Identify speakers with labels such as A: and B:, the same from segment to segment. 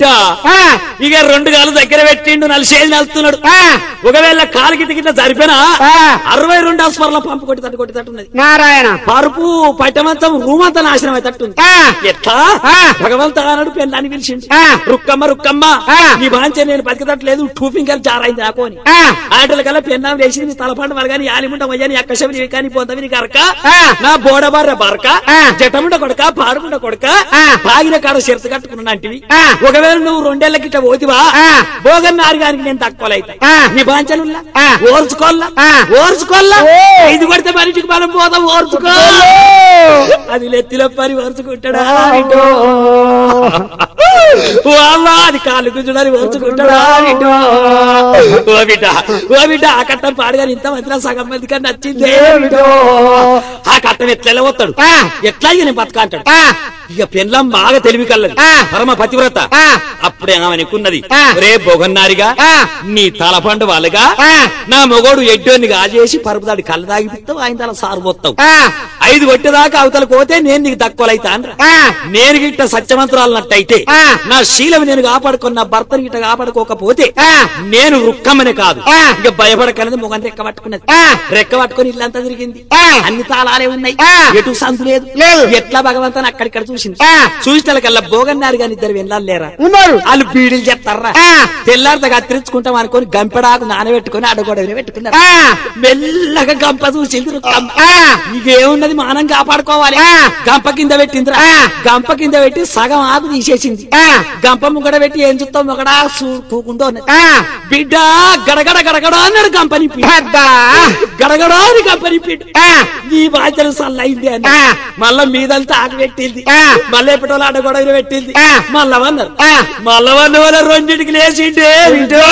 A: బిడ్డ
B: ఆ,
A: ఇక రెండు కాలు దగ్గర పెట్టిండు నలిసేది నలుస్తున్నాడు
B: ఆ,
A: ఒకవేళ కాలు గిట్ట గిట్ట జరిపినా
B: ఆ.
A: అరవై రెండు అస్మర్ల పంపు కొట్టి తట్టు కొట్టి తట్టున్నది
B: నారాయణ
A: పరుపు పట్టమంతం రూమంతా నాశనం అయ్యేటట్టుంది
B: ఆ,
A: ఎట్లా
B: ఆ.
A: భగవంత అన్నాడు పెళ్ళాన్ని పిలిచిండు
B: ఆ.
A: రుక్కమ్మ రుక్కమ్మ
B: ఆ.
A: నీ బాంచ నేను బతికతట్లేదు టూ ఫింగర్ జారైంది నాకు అని
B: ఆ,
A: ఆటల కల్లా పెన్నాం వేసింది నీ తలపండు వలగాని యాలిముండ వయ్యని అక్కశవి కానీ పొందవి నీకు అరక
B: ఆ.
A: నా బోడబార బరక
B: ఆ.
A: జటముండ కొడక పాడుముండ కొడక
B: ఆ.
A: పాగిన కాడ చెరత కట్టుకున్నా అంటివి
B: ఆ.
A: ఒకవేళ నువ్వు రెండేళ్ల గిట్ట పోతివా
B: ఆ.
A: భోగన్ నారుగానికి నేను తక్కువలైతా
B: ఆ.
A: నీ బాంచనుల్లా
B: ఆ.
A: ఓర్చుకోల్లా
B: ఆ.
A: ఓర్చుకోల్లా
B: ఓ.
A: ఇది కొడితే మనిషికి మనం పోతాం ఓర్చుకో అది నెత్తిలో పని ఓర్చుకుంటాడా ఇటో. ఓ అమ్మ అది కాళ్ళు గుంజుడని ఓర్చుకుంటాడా ఇటో. ఓ బిడ్డ ఓ బిడ్డ ఆ కట్టం పాడగాని ఇంత మందిలో సగం మంది కన్నా నచ్చింది ఆ కట్టం ఎట్లా వస్తాడు
B: ఆ.
A: ఎట్లా ఇక నేను బతక అంటాడు
B: ఆ,
A: ఇక పెన్లం బాగా తెలివి కల్లది
B: ఆ.
A: పరమ పతివ్రత
B: ఆ.
A: అప్పుడే ఆమె అనుకున్నది
B: ఆ.
A: రే బొగన్నారిగా
B: ఆ.
A: నీ తలపండు వాళ్ళగా
B: ఆ.
A: నా మొగోడు ఎడ్డోని కాజేసి పరుపుదాడి కళ్ళు తాగిపిస్తావు ఆయన తల సారు పోతావు
B: ఆ,
A: ఐదు కొట్టేదాకా అవతల పోతే నేను నీకు తక్కువలైతా అనరా
B: ఆ,
A: నేను గిట్ట సత్యమంత్రాలన్నట్టయితే
B: ఆ.
A: నా శీలం నేను కాపాడుకున్న భర్తని గిట్ట కాపాడుకోకపోతే
B: ఆ.
A: నేను రుక్కమని కాదు
B: ఆ.
A: ఇక భయపడకనేది మొగన్ రెక్క పట్టుకున్నది
B: ఆ.
A: రెక్క పట్టుకుని ఇల్లంతా తిరిగింది
B: ఆ.
A: అన్ని తాళాలే ఉన్నాయి
B: ఆ.
A: ఎటు సందు లేదు
B: లేదు.
A: ఎట్లా భగవంతుని అక్కడిక్కడ చూసింది
B: ఆ.
A: చూసినకల్లా భోగన్నారు గాని ఇద్దరు వెళ్ళాలి లేరా
B: ఉన్నారు
A: వాళ్ళు బీడీలు చెప్తారా
B: ఆ.
A: తెల్లారితో కత్తిరించుకుంటాం అనుకొని గంపెడాకు నానబెట్టుకుని అడగొడవని పెట్టుకున్నారు
B: ఆ,
A: మెల్లగా గంప చూసింది రుక్కమ్మ.
B: ఆ,
A: ఇకేమున్నది మానం కాపాడుకోవాలి
B: ఆ.
A: గంప కింద పెట్టిందిరా
B: ఆ.
A: గంప కింద పెట్టి సగం ఆకు తీసేసింది
B: ఆ.
A: గంప ముగడ పెట్టి ఏం చూస్తాం ఒకడా కూకుండా ఉన్నది
B: ఆ,
A: బిడ్డ గడగడ గడగడ అన్నాడు గంప నిప్పి
B: పెద్దా,
A: గడగడ అని గంప నిప్పిండు
B: ఆ,
A: నీ బాధ్యత సల్లయింది అని
B: ఆ.
A: మళ్ళా మీదంతా ఆకు పెట్టింది
B: ఆ.
A: మళ్ళీ ఎప్పటోళ్ళు అడగొడవని పెట్టింది
B: ఆ.
A: మళ్ళా వన్నారు
B: ఆ.
A: మళ్ళా వన్న వాళ్ళ రెండింటికి లేచిండే బిడ్డ.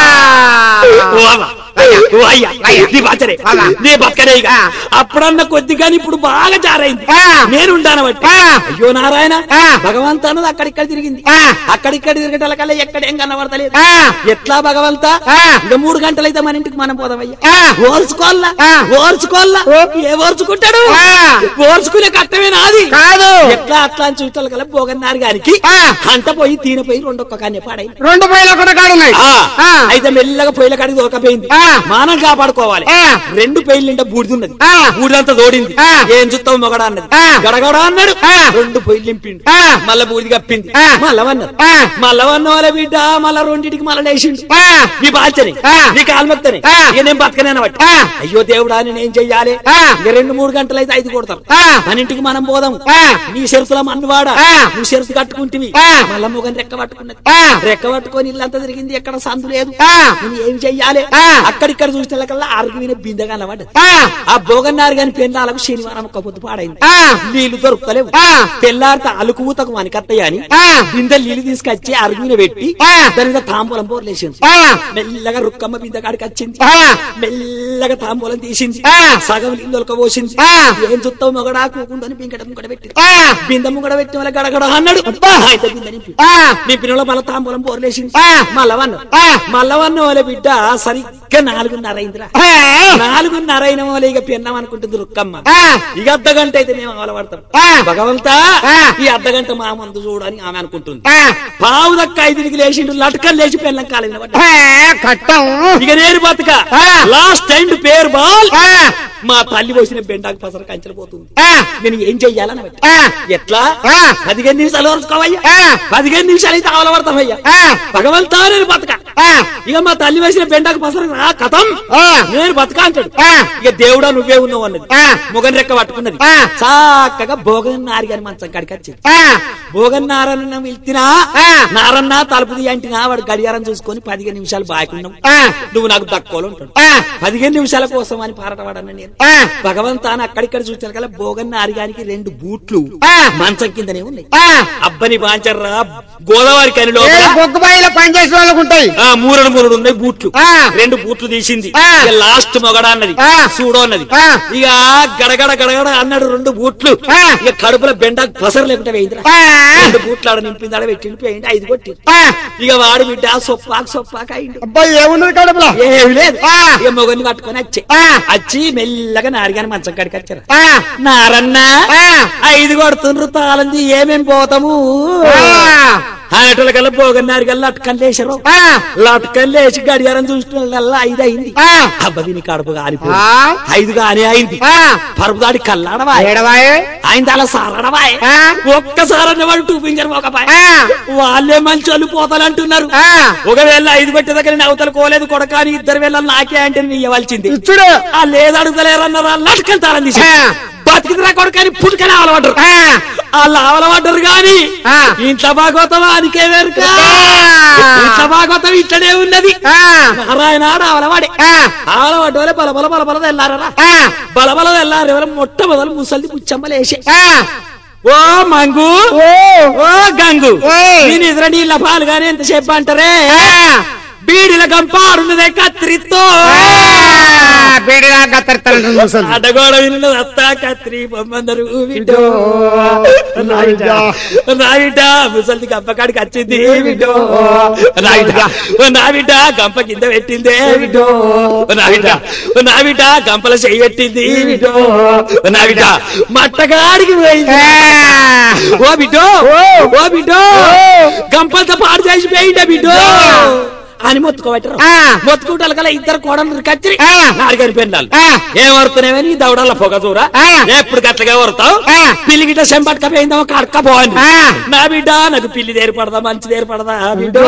A: ఓ అవ్వ. ఓ అయ్య. నీ బతరే. నీ బతకరే ఇక. అప్పుడన్న కొద్దిగాని ఇప్పుడు బాగా జారైంది
B: ఆ.
A: నేను ఉంటాను బట్టి
B: ఆ.
A: అయ్యో నారాయణ
B: ఆ.
A: భగవంత అన్నది అక్కడిక్కడ తిరిగింది
B: ఆ.
A: అక్కడిక్కడ తిరగటల కల్లా ఎక్కడ ఏం కనబడతలేదు
B: ఆ,
A: ఎట్లా భగవంత
B: ఆ.
A: ఇక మూడు గంటలైతే మన ఇంటికి మనం పోదామయ్యా
B: ఆ.
A: ఓర్చుకోల్లా
B: ఆ.
A: ఓర్చుకోల్లా
B: ఓ.
A: ఏ ఓర్చుకుంటాడు
B: ఆ.
A: ఓర్చుకునే కట్టమే నాది
B: కాదు
A: ఎట్లా అట్లా అని చూస్తాలు కల పోగన్నారు గారికి
B: ఆ.
A: అంత పోయి తీన పోయి రెండొక్క కానీ పాడై
B: రెండు పైలు ఒకటి కాడున్నాయి
A: ఆ,
B: ఆ.
A: అయితే మెల్లగా పొయ్యిల కాడికి దొరకపోయింది
B: ఆ.
A: మానం కాపాడుకోవాలి
B: ఆ.
A: రెండు పెయిల్ నిండా బూడిదున్నది
B: ఆ.
A: బూడిదంతా దోడింది
B: ఆ.
A: ఏం చూస్తావు మొగడా అన్నది
B: ఆ.
A: గడగడ అన్నాడు
B: ఆ.
A: రెండు పొయ్యిలు నింపిండు
B: ఆ.
A: మళ్ళా బూడిది కప్పింది
B: ఆ.
A: మళ్ళవన్నారు
B: ఆ.
A: మళ్ళవన్న వాళ్ళ బిడ్డ మళ్ళా రెండింటికి మళ్ళా లేచిండు
B: ఆ,
A: నీ బాల్చని
B: ఆ.
A: నీ కాల్మత్తని
B: ఆ.
A: ఇక నేను బతకనే బట్టి
B: ఆ.
A: అయ్యో దేవుడా నేనేం చెయ్యాలి
B: ఆ.
A: ఇక రెండు మూడు గంటలు అయితే ఐదు కొడతాం
B: ఆ.
A: మన ఇంటికి మనం పోదాం
B: ఆ.
A: నీ షరతుల మన్నువాడ
B: ఆ.
A: నువ్వు షరతు కట్టుకుంటివి
B: ఆ.
A: మళ్ళా మొగని రెక్క పట్టుకున్నది
B: ఆ.
A: రెక్క పట్టుకొని ఇల్లంతా తిరిగింది ఎక్కడ సందు లేదు
B: ఆ.
A: నేను ఏం చెయ్యాలి
B: ఆ.
A: అక్కడిక్కడ చూస్తే కల్లా అరుగువిన బిందె కనబడ్డది
B: ఆ,
A: ఆ భోగన్నారు గాని పెళ్ళాలకు శనివారం ఒక్క పొద్దు పాడైంది
B: ఆ,
A: నీళ్లు దొరుకుతలేవు
B: ఆ.
A: తెల్లారితే అలుకు ఊతకు వనకత్తయ్య అని
B: ఆ.
A: బిందె నీళ్లు తీసుకొచ్చి అరుగున పెట్టి
B: ఆ.
A: దాని మీద తాంబూలం బోర్లేసింది
B: ఆ,
A: మెల్లగా రుక్కమ్మ బిందె కాడికి వచ్చింది
B: ఆ,
A: మెల్లగా తాంబూలం తీసింది
B: ఆ.
A: సగం నీళ్ళు పోసింది
B: ఆ.
A: ఏం చుత్తావు మొగడా కూకుండని బింకట ముంగడ పెట్టి
B: ఆ,
A: బిందె ముంగడ పెట్టి వాళ్ళ గడగడ అన్నాడు అయితే బిందె నింపి
B: ఆ,
A: నింపిన మళ్ళీ తాంబూలం బోర్లేసింది
B: ఆ.
A: మల్లవన్న
B: ఆ.
A: మల్లవన్న వాళ్ళ బిడ్డ సరిగ్గా నాలుగున్నర అయిందిరా
B: ఆ,
A: నాలుగున్నర అయిన వాళ్ళ ఇక పెన్నాం అనుకుంటుంది రుక్కమ్మ
B: ఆ,
A: ఇక అర్ధ గంట అయితే మేము అమలపడతాం
B: ఆ.
A: భగవంతా
B: ఆ.
A: ఈ అర్ధ గంట మా మందు చూడని ఆమె అనుకుంటుంది
B: ఆ,
A: పావు దక్క ఐదుకి లేచిండు లటకలు లేచి పెళ్ళం కాలేదు
B: ఆ, కట్టం
A: ఇక నేను బతుక
B: ఆ.
A: లాస్ట్ టైం పేరు బాల్
B: ఆ,
A: మా తల్లి పోసిన బెండాకు పసర కంచెలు పోతుంది
B: ఆ,
A: నేను ఏం చెయ్యాలని బట్టి
B: ఆ,
A: ఎట్లా
B: ఆ.
A: పదిహేను నిమిషాలు వరుసుకోవయ్యా
B: ఆ.
A: పదిహేను నిమిషాలు అయితే అవలపడతామయ్యా
B: ఆ,
A: భగవంతా నేను బతక
B: ఆ,
A: ఇక మా తల్లి వేసిన బెండాకు పసర రా కథం
B: ఆ,
A: నేను బతక అంటాడు
B: ఆ.
A: ఇక దేవుడా నువ్వే ఉన్నావు అన్నది
B: ఆ.
A: మొగన్ రెక్క పట్టుకున్నది
B: ఆ.
A: చక్కగా భోగన్ నారి గారి మంచం కాడికి వచ్చింది
B: ఆ,
A: భోగన్ నారన్న వెళ్తినా
B: ఆ.
A: నారన్న తలుపు తీయంటినా వాడు గడియారం చూసుకొని పదిహేను నిమిషాలు బాగున్నావు
B: ఆ,
A: నువ్వు నాకు దక్కోలు ఉంటాడు
B: ఆ,
A: పదిహేను నిమిషాల కోసం అని పారటవాడన్న నేను
B: ఆ,
A: భగవంతాన్ని అక్కడిక్కడ చూసిన కల్లా భోగన్న అరిగానికి రెండు బూట్లు
B: ఆ.
A: మంచం కిందనే ఉన్నాయి
B: ఆ,
A: అబ్బని బాంచర్రా గోదావరి కని
B: ఏ
A: లోపల
B: బొగ్గు బాయిలో పనిచేసే వాళ్ళకు ఉంటాయి
A: ఆ మూరడు మూరడు ఉన్నాయి బూట్లు
B: ఆ.
A: రెండు బూట్లు తీసింది
B: ఆ.
A: ఇక లాస్ట్ మొగడ అన్నది
B: ఆ.
A: చూడో అన్నది
B: ఆ.
A: ఇక గడగడ గడగడ అన్నాడు రెండు బూట్లు
B: ఆ.
A: ఇక కడుపులో బెండ పసరు లేకుండా వేయిందిరా
B: ఆ,
A: రెండు బూట్లు ఆడ నింపింది ఆడ పెట్టిండు పోయింది ఐదు కొట్టి
B: ఆ,
A: ఇక వాడు బిడ్డ సొప్పాకు సొప్పాక అయిండు
B: అబ్బాయి ఏమున్నది కడుపులో
A: ఏమి లేదు
B: ఆ.
A: ఇక మొగని పట్టుకొని వచ్చి
B: ఆ.
A: వచ్చి మెల్లగా నారిగాని మంచం కాడికి వచ్చారు
B: ఆ,
A: నారన్న
B: ఆ.
A: ఐదు కొడుతుండ్రు తాళంది ఏమేం పోతాము
B: ఆ.
A: ఆనటల కల్లా పోగన్నారు కల్లా లట్కన్ లేచారు
B: ఆ,
A: లట్కన్ లేచి గడియారం చూసిన ఐదు అయింది
B: ఆ,
A: అబ్బ దీని కడుపు కాలిపోయి
B: ఆ,
A: ఐదు గానే అయింది
B: ఆ,
A: పరుపు దాడి కల్లాడవా
B: ఏడవాయే
A: ఆయన అలా సారడవా
B: ఆ,
A: ఒక్కసారి వాడు చూపించారు ఒక
B: ఆ,
A: వాళ్ళే మంచి వాళ్ళు పోతాలంటున్నారు
B: ఆ,
A: ఒకవేళ ఐదు పెట్టి దగ్గర అవతల కోలేదు కొడక అని ఇద్దరు వేళ నాకే అంటే నీ ఇవ్వాల్సింది
B: ఇచ్చుడు
A: ఆ లేదు అడుగుతలేరన్నారు లట్కెళ్తారని తీసి
B: ఆ.
A: బతికిదిరా కొడుకని పుట్టుకని ఆవలపడ్డారు
B: ఆ,
A: వాళ్ళు ఆవలపడ్డారు గాని
B: ఆ.
A: ఇంట్లో భాగవతం అనికే వేరుక ఇంట్లో భాగవతం ఇట్లనే ఉన్నది
B: ఆ,
A: నారాయణ ఆవలవాడే
B: ఆ,
A: ఆవలపడ్డ వాళ్ళే బల బల బల బల తెల్లారా
B: ఆ,
A: బల బల తెల్లారు ఎవరు మొట్టమొదలు ముసలిది పుచ్చమ్మలేసే
B: ఆ,
A: ఓ మంగు
B: ఓ,
A: ఓ గంగు
B: ఓయ్.
A: నేను ఎదుర నీళ్ళ పాలు గాని ఎంతసేపు అంటారే
B: ఆ,
A: బీడిల గంపాడున్నదే కత్తిరితో
B: ఆ, బీడిగా కత్తెరతాడు ముసలి.
A: అడగోడ విన్న అత్త కత్రి బొమ్మందరు విడో
B: నాయుడా.
A: నావిట ముసలిది గంపకాడికి వచ్చింది విడో నావిట ఓ నావిట గంప కింద పెట్టిందే విడో నావిట ఓ నావిట గంపల చెయ్యి పెట్టింది విడో నావిట మట్టగాడికి పోయింది
B: ఆ,
A: ఓ బిడ్డో
B: ఓ.
A: ఓ బిడ్డో
B: ఓ.
A: గంపలతో పాడు చేసి పోయిండే బిడ్డో అని మొత్తుకోబెట్టరు
B: ఆ.
A: మొత్తుకుంటారు కదా ఇద్దరు కోడలు కచ్చిరి
B: ఆ.
A: నాడిగారి పెళ్ళాలి
B: ఆ.
A: ఏం వరుతున్నావని దౌడల్ల పొగ చూర
B: ఆ.
A: ఎప్పుడు గట్లగా వరుతావు
B: ఆ.
A: పిల్లి గిట్ట చెంపట్క పోయిందామో కడక పోని
B: ఆ.
A: నా బిడ్డ నాకు పిల్లి దేరిపడదా మంచి దేరిపడదా బిడ్డో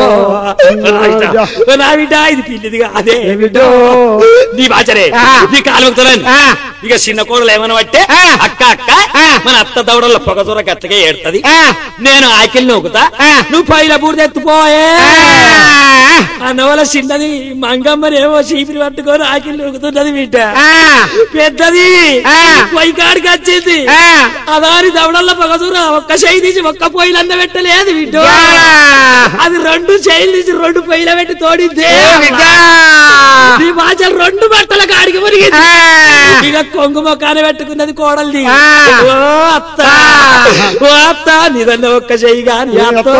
A: నా బిడ్డ, నా బిడ్డ ఇది పిల్లిది అదే బిడ్డో నీ బాచరే
B: ఆ.
A: నీ కాలు
B: ఆ.
A: ఇక చిన్న కోడలు ఏమన్నా పట్టే
B: ఆ.
A: అక్క అక్క
B: ఆ.
A: మన అత్త దౌడల్లో పొగ చూర గట్లగా ఏడుతుంది
B: ఆ,
A: నేను ఆకిలి నూకుతా
B: ఆ.
A: నువ్వు పైల బూడిద ఎత్తుపోయే
B: ఆ,
A: అన్నవల్ల చిన్నది మంగమ్మనేమో చీపిరి పట్టుకొని ఆకిలి నూకుతున్నది బిడ్డ
B: ఆ,
A: పెద్దది
B: ఆ.
A: పొయ్యి కాడికి వచ్చింది
B: ఆ,
A: అదాని దవడల్లో పొగసూర ఒక్క చేయి తీసి ఒక్క పొయ్యిలు అంద పెట్టలేదు బిడ్డ
B: ఆ.
A: అది రెండు చేయిలు తీసి రెండు పొయ్యిల పెట్టి తోడిందే
B: ఏ బిడ్డా.
A: నీ బాచ రెండు బట్టల కాడికి మురిగింది
B: ఆ,
A: ఇక కొంగు మొక్కాన పెట్టుకున్నది కోడల్ది
B: ఆ.
A: ఓ అత్త
B: ఆ.
A: ఓ అత్త నీదన్న ఒక్క చెయ్యి గాని అత్తో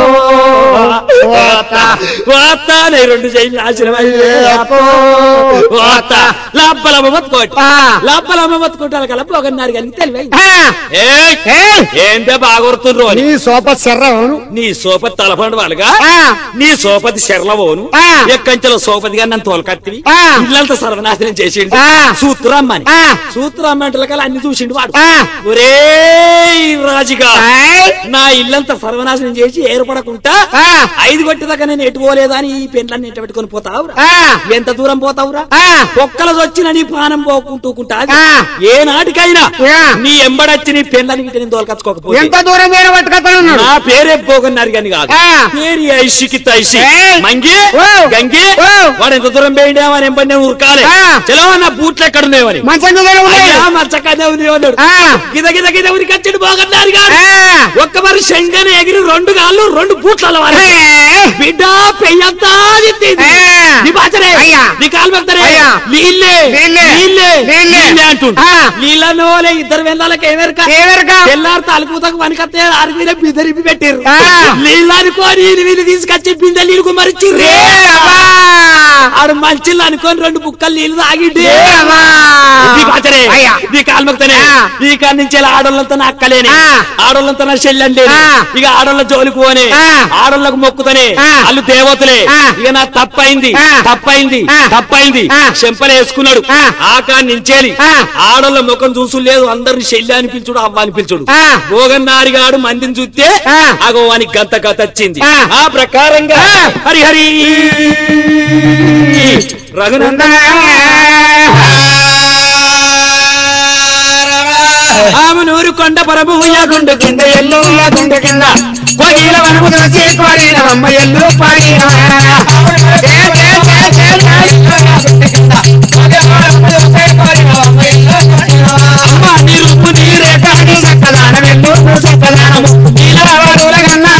A: ఓ అత్త ఓ అత్త నీ రెండు చెయ్యి నాశనం అయ్యే అత్తో ఓ అత్త లబ్బలమ్మ బతుకోటి
B: ఆ.
A: లబ్బలమ్మ బతుకుంటారు కదా పోగన్నారు కానీ తెలివై
B: ఆ,
A: ఏయ్
B: ఏయ్,
A: ఏంటే బాగొడుతుండ్రు అని
B: నీ సోప శర్రవును
A: నీ సోపతి తలపండు వాళ్ళగా
B: ఆ,
A: నీ సోపతి శర్లవోను
B: ఆ.
A: ఎక్కంచెల సోపతి గాని నన్ను తోలకత్తివి
B: ఆ.
A: ఇల్లంతా సర్వనాశనం చేసిండు
B: ఆ.
A: సూత్రమ్మని
B: ఆ.
A: సూత్రమ్మంటలకల్లా అన్ని చూసిండు వాడు
B: ఆ.
A: ఒరే రాజుగా
B: ఏయ్,
A: నా ఇల్లంతా సర్వనాశనం చేసి ఏర్పడకుండా
B: ఆ,
A: ఐదు గట్టి దాకా నేను ఎటు పోలేదా అని ఈ పెండ్లన్నీ ఎట్ట పెట్టుకొని పోతావురా
B: ఆ,
A: ఎంత దూరం పోతావురా
B: ఆ,
A: ఒక్కల వచ్చిన నీ పానం పోకుంటూకుంటా
B: ఆ.
A: ఏ నాటికైనా
B: ఆ.
A: నీ ఎంబడచ్చి నీ పెండ్లని గిట్ట నేను తోలకచ్చుకోకపోతే
B: ఎంత దూరం వేరే పట్టుకొస్తాను
A: నా పేరే పోగొన్నారు కానీ కాదు
B: ఆ.
A: పేరు ఐషికి తైషి
B: ఏయ్.
A: మంగి
B: ఓ.
A: గంగి
B: ఓ.
A: వాడు ఎంత దూరం పోయిండే వాడు ఎంపడి నేను ఉరకాలి
B: ఆ.
A: చలో నా బూట్లు ఎక్కడ ఉన్నాయని
B: మంచం దగ్గర ఉన్నాయి
A: అయ్యా మచ్చకనే ఉంది అన్నాడు
B: ఆ.
A: గిద గిద గిద ఉరికచ్చడు పోగొన్నారు కాదు
B: ఆ,
A: ఒక్క మరి శంగన ఎగిరి రెండు కాళ్ళు రెండు బూట్ల వారి
B: ఏయ్,
A: బిడ్డ పెయ్యంతా తిట్టింది.
B: ఆ.
A: నీ బాచరే
B: అయ్యా.
A: నీ కాలు పెడతారే
B: అయ్యా.
A: నీళ్ళే
B: నీళ్ళే.
A: నీళ్ళే
B: నీళ్ళే.
A: నీళ్ళే అంటుండు
B: ఆ.
A: నీళ్ళను వాళ్ళే ఇద్దరు వెళ్ళాలకి ఏమెరక
B: ఏమెరక?
A: తెల్లారు తలుపుతకు వనకత్తే ఆరు మీద బిద్దరిపి పెట్టారు
B: ఆ.
A: నీళ్ళు అనుకోని వీళ్ళు వీళ్ళు తీసుకొచ్చి బిందె నీళ్ళు కుమరిచ్చిర్రు
B: ఏ అమ్మా,
A: ఆడు మంచిళ్ళు అనుకోని రెండు బుక్కలు నీళ్ళు తాగిండి
B: ఏ అమ్మా.
A: నీ బాచరే
B: అయ్యా.
A: నీ కాలు మొక్తనే
B: ఆ.
A: నీ కాడి నుంచి ఆడోళ్ళంతా నా అక్కలేని
B: ఆ.
A: ఆడోళ్ళంతా నా చెల్లండి
B: ఆ.
A: ఇక ఆడోళ్ళ జోలికి పోనే
B: ఆ.
A: ఆడోళ్ళకు మొక్కుతనే
B: ఆ.
A: వాళ్ళు దేవతలే
B: ఆ.
A: ఇక నా తప్పైంది
B: ఆ.
A: తప్పైంది
B: ఆ.
A: తప్పైంది
B: ఆ.
A: చెంపలు వేసుకున్నాడు
B: ఆ.
A: ఆకా నుంచేలి
B: ఆ.
A: ఆడోళ్ళ ముఖం చూసు లేదు అందరిని చెల్లి అని పిలుచుడు అవ్వ అని పిలుచుడు
B: ఆ.
A: భోగన్నారిగాడు మందిని చూస్తే
B: ఆ.
A: అగో వానికి గంత గత వచ్చింది
B: ఆ.
A: ఆ ప్రకారంగా
B: ఆ.
A: హరి హరి రఘునంద ఆమెనూరు కొండ పరము గుండు కింద ఎల్లు గుండు కింద కోగిల వనము చూసి కోరిన అమ్మ ఎల్లు పాడిన అమ్మ నిరుపు నీరే కాని సక్కదాన వెళ్ళు సక్కదానము నీలవరుల కన్నా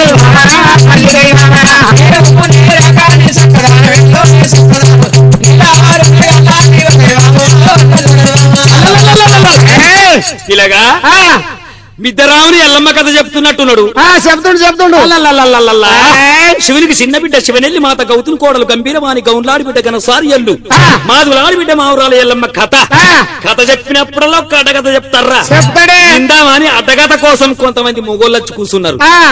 B: ఏయ్,
A: ఇలాగా
B: ఆ,
A: మిద్దరాముని ఎల్లమ్మ కథ చెప్తున్నట్టున్నాడు
B: ఆ, చెప్తుండు చెప్తుండు
A: అల్లల్లల్లల్లల్లా.
B: ఏయ్.
A: శివునికి చిన్న బిడ్డ శివనెల్లి మాత గౌతుని కోడలు గంభీరమాని గౌన్లాడి బిడ్డ గన సారియల్లు
B: ఆ.
A: మాధులాడి బిడ్డ మావురాల ఎల్లమ్మ కథ
B: ఆ.
A: కథ చెప్పినప్పుడల్లా ఒక అడ్డకథ చెప్తారా
B: చెప్తాడే
A: ఇందామని అడ్డకథ కోసం కొంతమంది మొగోళ్ళొచ్చి కూర్చున్నారు
B: ఆ,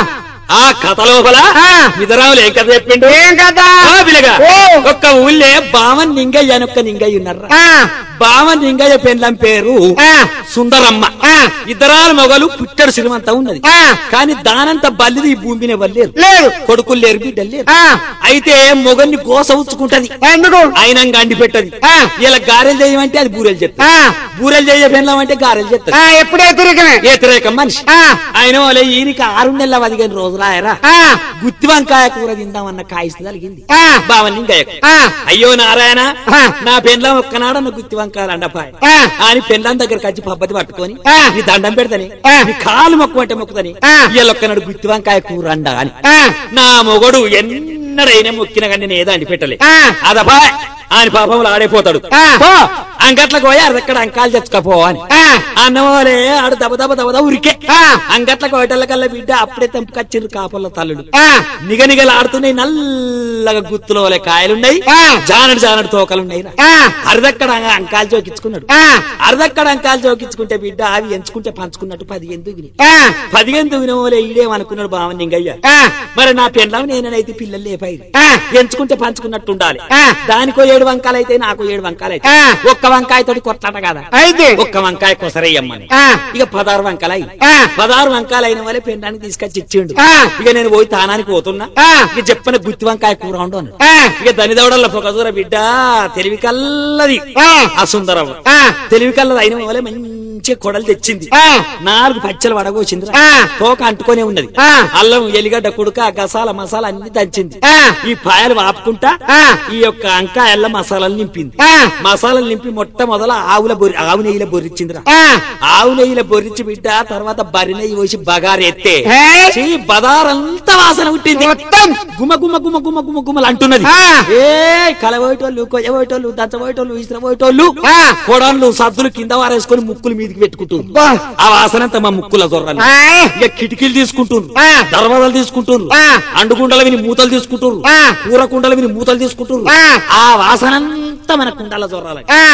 A: ఆ కథ లోపల
B: ఆ.
A: విధరాములు ఏం కథ చెప్పిండు
B: ఏం కదా
A: ఆ పిల్లగా
B: ఓ.
A: ఒక్క ఊళ్ళే బామన్ నింగయ్య అని ఒక్క నింగయ్య ఉన్నారా
B: ఆ,
A: బామన్ నింగయ్య పెండ్లం పేరు
B: ఆ,
A: సుందరమ్మ
B: ఆ.
A: ఇద్దరాల మొగలు పుట్టడు సినిమంతా ఉన్నది
B: ఆ.
A: కానీ దానంత బల్లిది ఈ భూమి మీద వల్లేరు
B: లేదు
A: కొడుకులు లేరు బిడ్డలు లేరు
B: ఆ,
A: అయితే మొగన్ని గోస ఉంచుకుంటది
B: ఎందుకు
A: ఆయన గండి పెట్టది
B: ఆ.
A: ఇలా గారెలు చేయమంటే అది బూరెలు చెప్తాది
B: ఆ,
A: బూరెలు చేయ పెండ్లం అంటే గారెలు చెప్తాది
B: ఆ, ఎప్పుడే తిరిగిన
A: ఏతిరేక మనిషి
B: ఆ,
A: ఆయన వాళ్ళ ఈయనకి ఆరు నెలల పదిహేను రోజులు ఆయరా
B: ఆ,
A: గుత్తి వంకాయ కూర తిందామన్న కాయిస్తు కలిగింది
B: ఆ,
A: బావని ఇంకాయకు
B: ఆ,
A: అయ్యో నారాయణ
B: ఆ.
A: నా పెండ్లం ఒక్కనాడన్న గుత్తి వంకాయలు అండపాయ
B: ఆ.
A: అని పెండ్లం దగ్గరికి వచ్చి పబ్బతి పట్టుకొని
B: ఆ.
A: నీ దండం పెడతని
B: ఆ.
A: నీ కాలు మొక్కుమంటే మొక్కుతని
B: ఆ.
A: ఇయ్యలొక్కనాడు గుత్తి వంకాయ కూర అండ అని
B: ఆ,
A: నా మొగడు ఎన్నడైనా మొక్కిన కానీ నేను ఏదో అండి పెట్టలే
B: ఆ.
A: అదపా ఆయన పాపంలో ఆడైపోతాడు
B: ఆ.
A: పో అంగట్లకు పోయి అక్కడ అంకాలు తెచ్చుకపో అని
B: ఆ,
A: అన్నవాలే ఆడు దబ దబ దబ దబ ఉరికే
B: ఆ.
A: అంగట్ల కోటల కల్లా బిడ్డ అప్పుడే తెంపుకొచ్చిండ్రు కాపల్ల తల్లుడు
B: ఆ,
A: నిగనిగలాడుతున్నాయి నల్లగా గుత్తులో వాళ్ళ కాయలున్నాయి
B: ఆ.
A: జానడు జానడు తోకలున్నాయి
B: ఆ,
A: అరదక్కడ అంకాలు చోకించుకున్నాడు
B: ఆ,
A: అరదక్కడ అంకాలు చోకించుకుంటే బిడ్డ అవి ఎంచుకుంటే పంచుకున్నట్టు పదిహేను దుగిని
B: ఆ,
A: పదిహేను దుగిన వాళ్ళే ఈడేమనుకున్నాడు బావన్ నింగయ్య
B: ఆ,
A: మరి నా పెళ్ళం నేనైతే పిల్లలు లేపాయి
B: ఆ.
A: ఎంచుకుంటే పంచుకున్నట్టు ఉండాలి
B: ఆ.
A: దానికో ఏడు వంకాలు అయితే నాకు ఏడు వంకాలు అయితే
B: ఆ.
A: ఒక్క వంకాయ తోటి కొట్లాట కదా
B: అయితే
A: ఒక్క వంకాయ కొసరయ్యమ్మని
B: ఆ,
A: ఇక పదహారు వంకాలు అయి
B: ఆ.
A: పదహారు వంకాలు అయిన వాళ్ళే పెండానికి తీసుకొచ్చి ఇచ్చిండు
B: ఆ.
A: ఇక నేను పోయి తానానికి పోతున్నా
B: ఆ.
A: ఇక చెప్పిన గుత్తి వంకాయ కూర ఉండు అన్నాడు.
B: ఆ,
A: ఇక దనిదవడల్ల పొగదూర బిడ్డ తెలివి కల్లది
B: ఆ.
A: ఆ సుందరం
B: ఆ,
A: తెలివి కల్లది అయిన వాళ్ళే మంచి కొడలు తెచ్చింది
B: ఆ,
A: నాలుగు పచ్చలు వడగోసింది
B: ఆ.
A: తోక అంటుకొనే ఉన్నది
B: ఆ.
A: అల్లం ఎలిగడ్డ కుడుక గసాల మసాలా అన్ని దంచింది
B: ఆ.
A: ఈ పాయలు వాపుకుంటా
B: ఆ.
A: ఈ యొక్క అంకాయల్ల మసాలాలు నింపింది
B: ఆ.
A: మసాలాలు నింపి మొట్టమొదల ఆవుల బొరి ఆవు నెయ్యిల బొరిచ్చిందిరా
B: ఆ,
A: ఆవు నెయ్యిల బొరిచి బిడ్డ తర్వాత బరి నెయ్యి పోసి బగారెత్తే
B: ఏ?
A: చీ, బదారంతా వాసన పుట్టింది
B: మొత్తం
A: గుమ గుమ గుమ గుమ గుమ గుమలు అంటున్నది
B: ఆ.
A: ఏ కలబోయేటోళ్ళు కొయ్యబోయేటోళ్ళు దంచబోయేటోళ్ళు విసిరబోయేటోళ్ళు
B: ఆ.
A: కొడన్లు సద్దులు కింద వారేసుకొని ముక్కులు మీదికి పెట్టుకుంటున్నారు
B: బా.
A: ఆ వాసనంతా మా ముక్కుల జొర్రని
B: ఆ,
A: ఇక కిటికీలు తీసుకుంటున్నారు
B: ఆ.
A: దర్వాజాలు తీసుకుంటున్నారు
B: ఆ.
A: అండుకుండలు విని మూతలు తీసుకుంటున్నారు
B: ఆ.
A: కూర కుండలు విని మూతలు తీసుకుంటున్నారు
B: ఆ.
A: ఆ వాసనంతా మన కుండల జొర్రాలి
B: ఆ,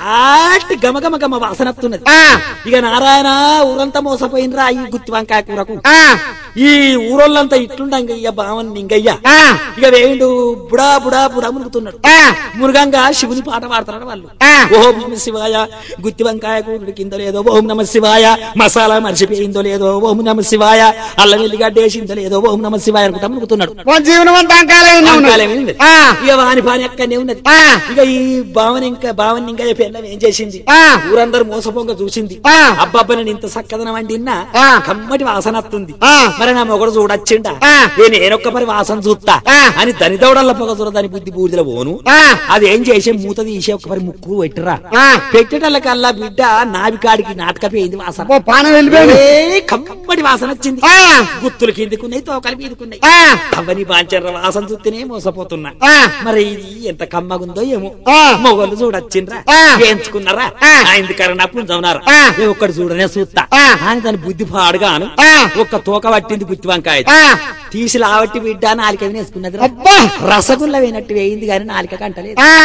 A: ఆటి గమ గమ గమ వాసన వస్తున్నది
B: ఆ,
A: ఇక నారాయణ ఊరంతా మోసపోయినరా ఈ గుత్తి వంకాయ కూరకు
B: ఆ,
A: ఈ ఊరోళ్ళంతా ఇట్లుండంగ ఇక బావన్ నింగయ్య
B: ఆ,
A: ఇక వేయండు బుడా బుడా బుడా మునుగుతున్నాడు
B: ఆ,
A: మురుగంగా శివుని పాట పాడుతున్నాడు వాళ్ళు
B: ఆ.
A: ఓం నమ శివాయ గుత్తి వంకాయ కూరుడు కింద లేదో ఓం నమ శివాయ మసాలా మర్చిపోయిందో లేదో ఓం నమ శివాయ అల్లం వెల్లిగడ్డ వేసిందో లేదో ఓం నమ శివాయ అనుకుంటా మునుగుతున్నాడు
B: మన జీవనం అంతా అంకాలే ఉన్నావు నువ్వు.
A: వంకాయలేమి ఉంది.
B: ఆ,
A: ఇక వాని పాని అక్కడనే ఉన్నది
B: ఆ.
A: ఇక ఈ భావన ఇంకా భావన ఇంకా పెళ్ళం ఏం చేసింది
B: ఆ.
A: ఊరందరూ మోసపోంగ చూసింది
B: ఆ.
A: అబ్బాబ్బ నేను ఇంత చక్కదనం వండినా
B: ఆ.
A: కమ్మటి వాసన వస్తుంది
B: ఆ.
A: మరి నా మొగడు చూడొచ్చిండా
B: ఆ.
A: ఏ నేనొక్క పరి వాసన చూస్తా
B: ఆ.
A: అని దనిదౌడల్ల పొగ చూడ దాని బుద్ధి బూడిదల పోను
B: ఆ,
A: అది ఏం చేసే మూత తీసే ఒక్క పరి ముక్కు పెట్టరా
B: ఆ.
A: పెట్టేటల్లకల్లా బిడ్డ నావికాడికి నాటకపోయింది వాసన
B: అబ్బో, పానం వెళ్ళిపోయింది
A: ఏ కమ్మటి వాసన వచ్చింది
B: ఆ,
A: గుత్తులు కిందికున్నాయి తోకలు మీదుకున్నాయి
B: ఆ,
A: అవని బాంచర్ర వాసన చూస్తేనే మోసపోతున్నా
B: ఆ,
A: మరి ఇది ఎంత కమ్మగుందో ఏమో
B: ఆ.
A: మొగోళ్ళు చూడొచ్చిండ్రా
B: ఆ.
A: ఎంచుకున్నారా
B: ఆ.
A: ఆయన కరణ పుంజవునారా
B: ఆ.
A: నేను ఒక్కడు చూడనే చూస్తా
B: ఆ.
A: అని దాని బుద్ధి పాడుగాను
B: ఆ.
A: ఒక్క తోక పట్టింది గుత్తి వంకాయ
B: ఆ,
A: తీసి లావట్టి బిడ్డ నాలిక వేసుకున్నది
B: అబ్బా
A: రసగుల్ల వేనట్టు వేయింది కానీ నాలిక కంటలేదు
B: ఆ,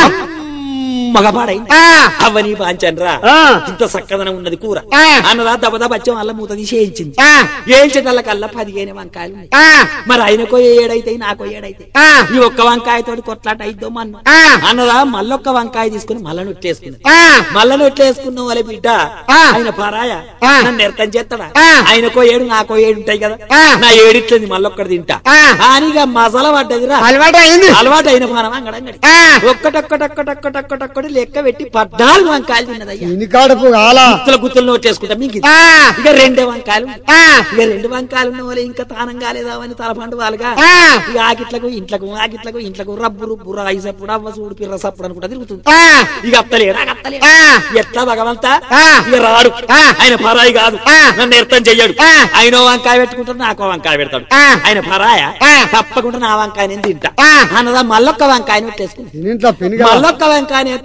A: మగపాడైంది
B: ఆ,
A: అవని పాంచన్రా
B: ఆ.
A: ఇంత చక్కదనం ఉన్నది కూర
B: ఆ.
A: అన్నదా దబదా బచ్చం వల్ల మూత తీసి వేయించింది
B: ఆ,
A: వేయించేటల్లకల్లా పదిహేను వంకాయలు ఉన్నాయి.
B: ఆ,
A: మరి ఆయనకో ఏడైతే నాకో ఏడైతే
B: ఆ,
A: ఈ ఒక్క వంకాయ తోటి కొట్లాట అయిద్దో మన్ను
B: ఆ,
A: అన్నదా మళ్ళొక్క వంకాయ తీసుకుని మళ్ళా నొట్లేసుకున్నది
B: ఆ,
A: మళ్ళా నొట్లేసుకున్న వాళ్ళ బిడ్డ
B: ఆ.
A: ఆయన పారాయ
B: ఆ.
A: నన్ను ఎర్తం చేస్తాడా
B: ఆ.
A: ఆయనకో ఏడు నాకో ఏడు ఉంటాయి కదా
B: ఆ.
A: నా ఏడిట్లేదు మళ్ళొక్కటి తింటా
B: ఆ.
A: అని ఇక మసాలా పడ్డదిరా
B: అలవాటు అయింది
A: అలవాటు అయిన పానం అంగడంగడి
B: ఆ,
A: ఒక్కటొక్కటొక్కటొక్కటొక్కటొక్కటి లెక్క పెట్టి పద్నాలుగు వంకాయలు తిన్నదయ్యా
B: ఇన్ని కాడపు ఆలా
A: గుత్తుల గుత్తులు నోటేసుకుంటా మీకు
B: ఆ,
A: ఇక రెండే వంకాయలు ఉన్నాయి.
B: ఆ,
A: ఇక రెండు వంకాయలు ఉన్న వాళ్ళు ఇంకా తానం కాలేదా అని తలపండు వాళ్ళగా
B: ఆ,
A: ఇక ఆకిట్లకు ఇంట్లకు ఆకిట్లకు ఇంట్లకు రబ్బు రుబ్బు రాయి సప్పుడు అవ్వ చూడు పిర్ర సప్పుడు అనుకుంటా తిరుగుతుంది
B: ఆ,
A: ఇక అత్తలేడా అత్తలేడా
B: ఆ,
A: ఎట్లా భగవంతా
B: ఆ.
A: ఇక రాడు
B: ఆ.
A: ఆయన పరాయి కాదు
B: ఆ.
A: నన్ను ఎర్థం చెయ్యడు
B: ఆ.
A: ఆయన ఓ వంకాయ పెట్టుకుంటాడు నాకు ఓ వంకాయ పెడతాడు
B: ఆ.
A: ఆయన పరాయ
B: ఆ.
A: తప్పకుండా నా వంకాయ నేను తింటా
B: ఆ.
A: అన్నదా మళ్ళొక్క వంకాయని పెట్టేసుకుంది
B: ఇంట్లో పెనుగా
A: మళ్ళొక్క వంకాయని ఎట్లా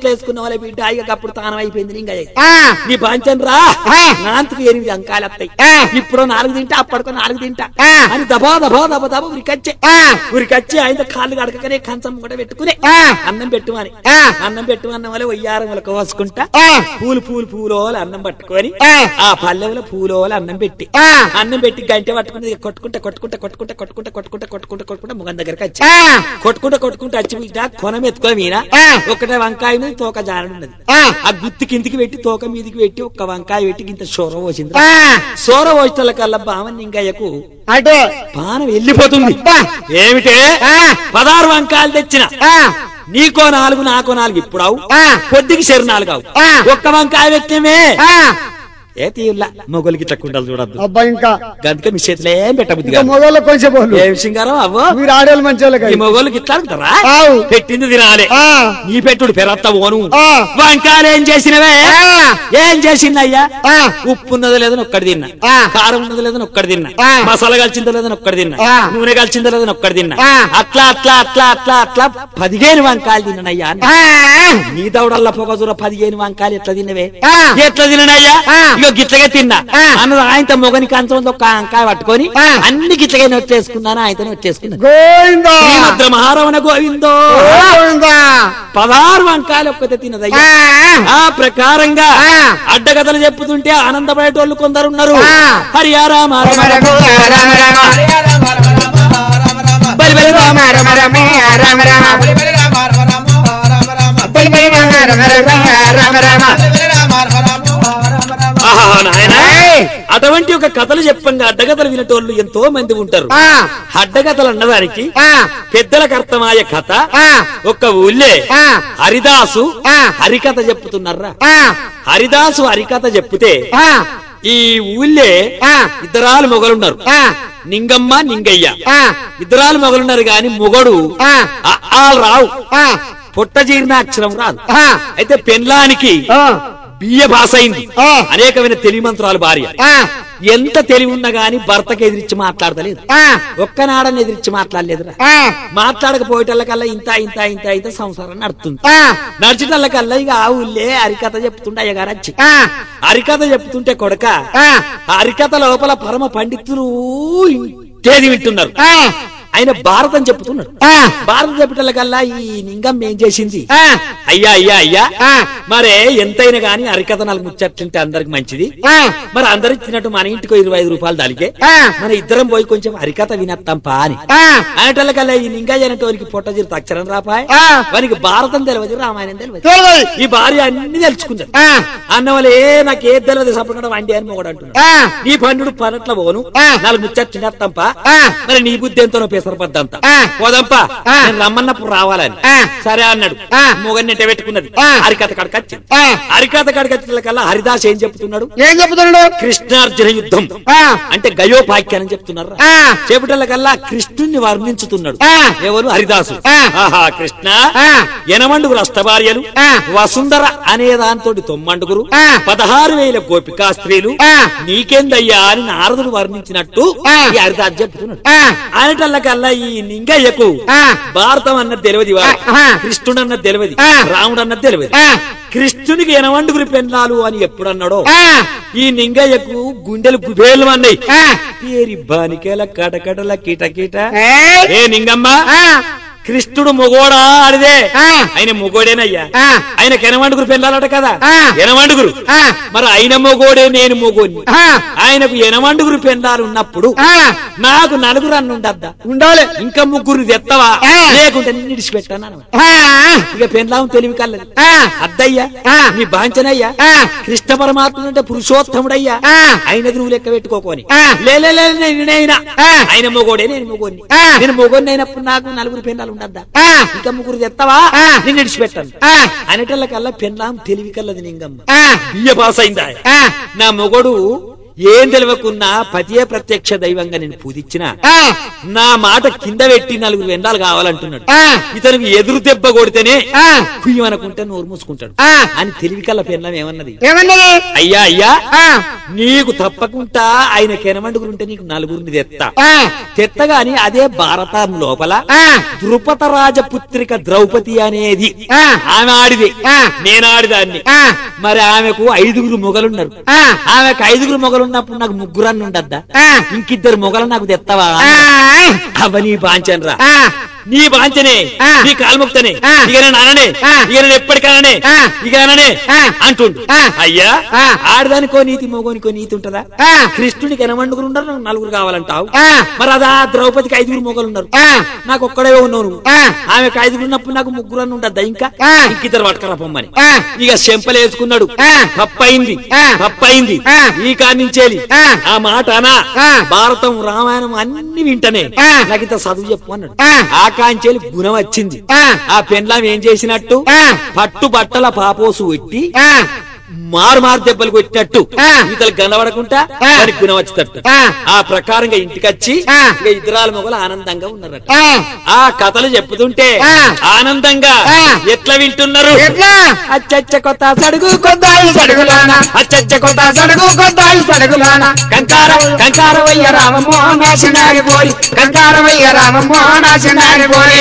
A: నోట్లో వేసుకున్న వాళ్ళ బిడ్డ ఇక అప్పుడు తానం అయిపోయింది ఇంకా
B: ఆ,
A: నీ పంచం రా
B: ఆ.
A: నాంతకు ఎనిమిది అంకాలు వస్తాయి
B: ఆ.
A: ఇప్పుడు నాలుగు తింటా అప్పటికో నాలుగు తింటా
B: ఆ.
A: అని దబా దబా దబా దబా ఉరికచ్చే
B: ఆ,
A: ఉరికచ్చి ఆయన కాళ్ళు కడకనే కంచం కూడా పెట్టుకునే
B: ఆ.
A: అన్నం పెట్టుమని
B: ఆ.
A: అన్నం పెట్టుమన్న వల్ల వయ్యారం వాళ్ళకి కోసుకుంటా
B: ఆ,
A: పూలు పూలు పూలోలు అన్నం పట్టుకొని
B: ఆ.
A: ఆ పల్లెవుల పూలోలు అన్నం పెట్టి
B: ఆ.
A: అన్నం పెట్టి గంట పట్టుకుని ఇక కొట్టుకుంటా కొట్టుకుంటా కొట్టుకుంటా కొట్టుకుంటా కొట్టుకుంటా కొట్టుకుంటా కొట్టుకుంటా ముఖం దగ్గరికి వచ్చి
B: ఆ,
A: కొట్టుకుంటా కొట్టుకుంటా వచ్చి బిడ్డ కొనం ఎత్తుకొని మీనా
B: ఆ.
A: ఒకటే వంకాయ మీద తోక జారున్నది
B: ఆ,
A: ఆ గుత్తి కిందికి పెట్టి తోక మీదికి పెట్టి ఒక్క వంకాయ పెట్టి ఇంత సోర పోసింది
B: ఆ,
A: సోర పోసిన కల్లా బావన్ ఇంకయ్యకు
B: అటే
A: పానం వెళ్ళిపోతుంది
B: అబ్బా.
A: ఏమిటే
B: ఆ,
A: పదహారు వంకాయలు తెచ్చిన
B: ఆ,
A: నీకో నాలుగు నాకో నాలుగు ఇప్పుడు అవు
B: ఆ.
A: పొద్దుకి చెరు నాలుగు అవు
B: ఆ.
A: ఒక్క వంకాయ పెట్టమే
B: ఆ,
A: ఏ తీయుల్లా మొగలికి ఇట్లా కుండలు చూడద్దు
B: అబ్బా ఇంకా
A: గంతకే మీ చేతిలో ఏం పెట్టబుద్ది
B: ఇంకా
A: కాదు
B: మొగోళ్ళ కొంచెం పోలు
A: ఏం సింగారం అవ్వో
B: మీరు ఆడేళ్ళు మంచి
A: ఈ మొగోళ్ళకి ఇట్లా అంటారా
B: ఆవు.
A: పెట్టింది తినాలి
B: ఆ.
A: నీ పెట్టుడు పెరత్త ఓను
B: ఆ.
A: వంకాయలు ఏం చేసినవే
B: ఆ.
A: ఏం చేసిందయ్యా
B: ఆ.
A: ఉప్పు ఉన్నదో లేదని ఒక్కడి తిన్నా
B: ఆ.
A: కారం ఉన్నదో లేదని ఒక్కడి తిన్నా
B: ఆ.
A: మసాలా కలిసిందో లేదని ఒక్కడి తిన్నా
B: ఆ.
A: నూనె కలిసిందో లేదని ఒక్కడి తిన్నా
B: ఆ.
A: అట్లా అట్లా అట్లా అట్లా అట్లా పదిహేను వంకాయలు తిన్నానయ్యా అని. నీ దౌడల్లా పొగజూర పదిహేను వంకాయలు ఎట్లా తిన్నవే
B: ఆ.
A: ఎట్లా తిననయ్యా
B: ఆ.
A: ఇగో గిట్లగా తిన్నా
B: ఆ.
A: అన్నది ఆయనతో మొగని కంచంలో ఒక వంకాయ పట్టుకొని
B: ఆ.
A: అన్ని గిట్లగా నొచ్చేసుకున్నాను ఆయనతో నొచ్చేసుకున్నాను
B: గోవిందా
A: శ్రీమద్ర మహారవణ గోవిందో
B: గోవిందా
A: పదహారు వంకాయలు ఒక్కతే తినదయ్యా
B: ఆ,
A: ఆ ప్రకారంగా
B: ఆ.
A: అడ్డగతలు చెప్పుతుంటే ఆనందపడేటోళ్ళు కొందరు ఉన్నారు
B: ఆ.
A: హరియారామ
B: రమ రమ రమ రమ
A: బలి బలి రామ
B: రమ రమ రమ రమ బలి బలి రమ రమ రమ రమ రమ
A: ఆహా, నాయనా.
B: ఏయ్.
A: అటువంటి ఒక కథలు చెప్పంగా అడ్డగతలు వినటోళ్ళు ఎంతో మంది ఉంటారు
B: ఆ,
A: అడ్డగతలు అన్నదానికి
B: ఆ,
A: పెద్దలకు అర్థమయ్యే కథ
B: ఆ,
A: ఒక్క ఊళ్ళే
B: ఆ.
A: హరిదాసు
B: ఆ.
A: హరికథ చెప్పుతున్నారా
B: ఆ,
A: హరిదాసు హరికథ చెప్తే
B: ఆ,
A: ఈ ఊళ్ళే
B: ఆ.
A: ఇద్దరాలు మొగలున్నారు
B: ఆ,
A: నింగమ్మ నింగయ్య
B: ఆ,
A: ఇద్దరాలు మొగలున్నారు గాని మొగడు
B: ఆ.
A: ఆ ఆలు రావు
B: ఆ,
A: పుట్ట జీర్ణ అక్షరం రాదు
B: ఆ,
A: అయితే పెండ్లానికి
B: ఆ,
A: బియ్య భాష అయింది
B: ఆ.
A: అనేకమైన తెలివి మంత్రాలు భార్య
B: ఆ,
A: ఎంత తెలివి ఉన్నా గాని భర్తకి ఎదిరించి మాట్లాడతలేదు
B: ఆ,
A: ఒక్కనాడని ఎదిరించి మాట్లాడలేదురా
B: ఆ,
A: మాట్లాడకపోయేటల్లకల్లా ఇంత ఇంత ఇంత ఇంత సంసారం నడుతుంది
B: ఆ,
A: నడిచేటల్లకల్లా ఇక ఆ ఊళ్ళే హరికథ చెప్తుంటే అయ్యగారు వచ్చి
B: ఆ,
A: హరికథ చెప్తుంటే కొడక
B: ఆ,
A: ఆ హరికథ లోపల పరమ పండితులు తేది వింటున్నారు
B: ఆ,
A: ఆయన భారతం చెప్తున్నాడు
B: ఆ,
A: భారతం చెప్పటల్లకల్లా ఈ నింగం ఏం చేసింది
B: ఆ,
A: అయ్యా అయ్యా అయ్యా
B: ఆ,
A: మరే ఎంతైనా గాని హరికథ నాలుగు ముచ్చట్లుంటే అందరికి మంచిది
B: ఆ,
A: మరి అందరు ఇచ్చినట్టు మన ఇంటికి ఇరవై ఐదు రూపాయలు దాలికే
B: ఆ,
A: మన ఇద్దరం పోయి కొంచెం హరికథ వినత్తంపా అని
B: ఆ,
A: అనేటల్లకల్లా ఈ నింగయ్య అనేటోనికి పొట్ట జీరు అక్షరం రాపాయ్
B: ఆ.
A: వానికి భారతం తెలియదు రామాయణం తెలియదు
B: తెలియదు.
A: ఈ భార్య అన్ని తెలుసుకుంది
B: ఆ,
A: అన్న వాళ్ళు ఏ నాకు ఏ తెలియదు సపకుండా వండి అని మొగడు అంటున్నాడు
B: ఆ,
A: నీ పండుడు పనట్ల పోను
B: ఆ.
A: నాలుగు ముచ్చట్లు తినేత్తంపా
B: ఆ.
A: మరి నీ బుద్ధి ఎంతనో పెసరపద్దంతా
B: ఆ.
A: పోదంపా
B: ఆ.
A: నేను రమ్మన్నప్పుడు రావాలని
B: ఆ.
A: సరే అన్నాడు
B: ఆ.
A: మొగని నెట్ట పెట్టుకున్నది
B: ఆ.
A: హరికథ కడకచ్చింది
B: ఆ.
A: హరికథ కడకచ్చిన కల్లా హరిదాస్ ఏం చెప్తున్నాడు
B: ఏం చెప్తున్నాడు
A: కృష్ణార్జున యుద్ధం
B: ఆ,
A: అంటే గయోపాఖ్యానం చెప్తున్నారు
B: ఆ,
A: చేపటల కల్లా కృష్ణుణ్ణి వర్ణించుతున్నాడు
B: ఆ.
A: ఎవరు హరిదాసు
B: ఆ.
A: ఆహా కృష్ణ
B: ఆ.
A: ఎనమండుగురు అష్టభార్యలు
B: ఆ.
A: వసుంధర అనే దాంతో తొమ్మండుగురు
B: ఆ.
A: పదహారు వేల గోపికా స్త్రీలు
B: ఆ.
A: నీకేందయ్యా అని నారదుడు వర్ణించినట్టు
B: ఆ.
A: ఈ హరిదాస్ చెప్తున్నాడు
B: ఆ,
A: ఆయనటల్ల కల్లా ఈ నింగయ్యకు
B: ఆ.
A: భారతం అన్నది తెలియదు ఇవాళ.
B: ఆ.
A: కృష్ణుడు అన్నది తెలియదు
B: ఆ.
A: రాముడు అన్నది తెలియదు
B: ఆ.
A: కృష్ణునికి ఎనమండుగురు పెన్నాలు అని ఎప్పుడు అన్నాడో
B: ఆ,
A: ఈ నింగయ్యకు గుండెలు గుబేలు అన్నాయి
B: ఆ,
A: పేరి బానికేల కటకటల కీట కీట
B: ఏయ్,
A: ఏ నింగమ్మ
B: ఆ,
A: కృష్ణుడు మొగోడా ఆడిదే
B: ఆ.
A: ఆయన మొగోడేనయ్యా
B: ఆ.
A: ఆయన ఎనమండుగురు పెళ్ళాలట కదా
B: ఆ.
A: ఎనమండుగురు
B: ఆ.
A: మరి ఆయన మొగోడే నేను మొగోని
B: ఆ,
A: ఆయనకు ఎనమండుగురు పెళ్ళాలు ఉన్నప్పుడు
B: ఆ,
A: నాకు నలుగురు అన్న ఉండద్దా
B: ఉండాలి
A: ఇంకా ముగ్గురు తెత్తవా
B: ఆ.
A: లేకుంటే నిన్ను విడిచిపెట్టాను అన్నమాట.
B: ఆ,
A: ఇక పెళ్ళాం తెలివి కల్లది
B: ఆ,
A: అద్దయ్యా
B: ఆ.
A: నీ బాంచనయ్యా
B: ఆ.
A: కృష్ణ పరమాత్ముడు అంటే పురుషోత్తముడయ్యా
B: ఆ.
A: ఆయనది నువ్వు లెక్క పెట్టుకోకొని
B: ఆ.
A: లే లే, లే, లే, నేనైనా
B: ఆ.
A: ఆయన మొగోడే నేను మొగోని
B: ఆ.
A: నేను మొగోని అయినప్పుడు నాకు నలుగురు పెన్నాలు ఉండద్దా
B: ఆ,
A: ఇంకా ముగ్గురు తెత్తవా
B: ఆ.
A: నిన్ను విడిచిపెట్టాను
B: ఆ,
A: అనేటల్ల కల్లా పెన్నాం తెలివి కల్లది నింగమ్మ
B: ఆ,
A: బియ్య పాస్ అయిందా
B: ఆ,
A: నా మొగడు ఏం తెలియకున్నా పతియే ప్రత్యక్ష దైవంగా నేను పూజించిన
B: ఆ,
A: నా మాట కింద పెట్టి నలుగురు వెండాలు కావాలంటున్నాడు
B: ఆ,
A: ఇతనికి ఎదురు దెబ్బ కొడితేనే
B: ఆ,
A: కుయ్యమనుకుంటే నోరు మూసుకుంటాడు
B: ఆ.
A: అని తెలివి కల్ల పెన్లం ఏమన్నది
B: ఏమన్నది
A: అయ్యా అయ్యా
B: ఆ,
A: నీకు తప్పకుండా ఆయన కెనమండుగురుంటే నీకు నలుగురిని తెత్తా
B: ఆ,
A: తెత్తగాని అదే భారతం లోపల
B: ఆ,
A: ద్రుపద రాజపుత్రిక ద్రౌపది అనేది
B: ఆ.
A: ఆమె ఆడిది
B: ఆ.
A: నేను ఆడిదాన్ని
B: ఆ,
A: మరి ఆమెకు ఐదుగురు మొగలున్నారు
B: ఆ,
A: ఆమెకు ఐదుగురు మొగలున్నప్పుడు నాకు ముగ్గురు అని ఉండద్దా
B: ఆ,
A: ఇంకిద్దరు మొగలు నాకు తెత్తవా
B: ఆ,
A: అవని బాంచనరా
B: ఆ,
A: నీ బాంచనే
B: ఆ.
A: నీ కాల్ముక్తనే
B: ఆ.
A: ఇక నేను అననే
B: ఆ.
A: ఇక నేను ఎప్పటికననే
B: ఆ.
A: ఇక అననే
B: ఆ.
A: అంటుండు
B: ఆ.
A: అయ్యా
B: ఆ.
A: ఆడదానికో నీతి మొగోనికో నీతి ఉంటదా
B: ఆ.
A: కృష్ణుడికి ఎనమండుగురు ఉండరు నాకు నలుగురు కావాలంటావు
B: ఆ.
A: మరి అదా ద్రౌపదికి ఐదుగురు మొగలు ఉన్నారు
B: ఆ,
A: నాకు ఒక్కడే ఉన్నావు నువ్వు
B: ఆ.
A: ఆమెకు ఐదుగురు ఉన్నప్పుడు నాకు ముగ్గురు అని ఉండద్దా ఇంకా
B: ఆ.
A: ఇంకిద్దరు పట్టుకరా పొమ్మని
B: ఆ.
A: ఇక చెంపలేసుకున్నాడు
B: ఆ.
A: తప్పయింది
B: ఆ.
A: తప్పయింది
B: ఆ.
A: ఈ కానించేలి
B: ఆ.
A: ఆ మాట అనా
B: ఆ.
A: భారతం రామాయణం అన్ని వింటనే
B: ఆ.
A: నాకు ఇంత చదువు చెప్పు అన్నాడు
B: ఆ.
A: ఆ కాంచేలి గుణం వచ్చింది
B: ఆ.
A: ఆ పెండ్లాం ఏం చేసినట్టు
B: ఆ.
A: పట్టు బట్టల పాపోసు పెట్టి
B: ఆ,
A: మారు మారు దెబ్బలు కొట్టినట్టు
B: ఆ.
A: ఇతలు గనబడకుండా
B: ఆ.
A: వారికి గుణం వచ్చేటట్టు
B: ఆ.
A: ఆ ప్రకారంగా ఇంటికొచ్చి
B: ఆ.
A: ఇక ఇద్దరాల మొగలు ఆనందంగా ఉన్నారట
B: ఆ,
A: ఆ కథలు చెప్పుతుంటే
B: ఆ.
A: ఆనందంగా
B: ఆ.
A: ఎట్లా వింటున్నారు
B: ఎట్లా
A: అచ్చచ్చ కొత్త సడుగు
B: కొద్దాయి సడుగులాన
A: అచ్చచ్చ కొత్త
B: సడుగు కొద్దాయి సడుగులాన
A: కంకార కంకారవయ్య రామమ్మో
B: నాశనారి పోయి కంకారమయ్య రామమ్మో నాశనారి పోయి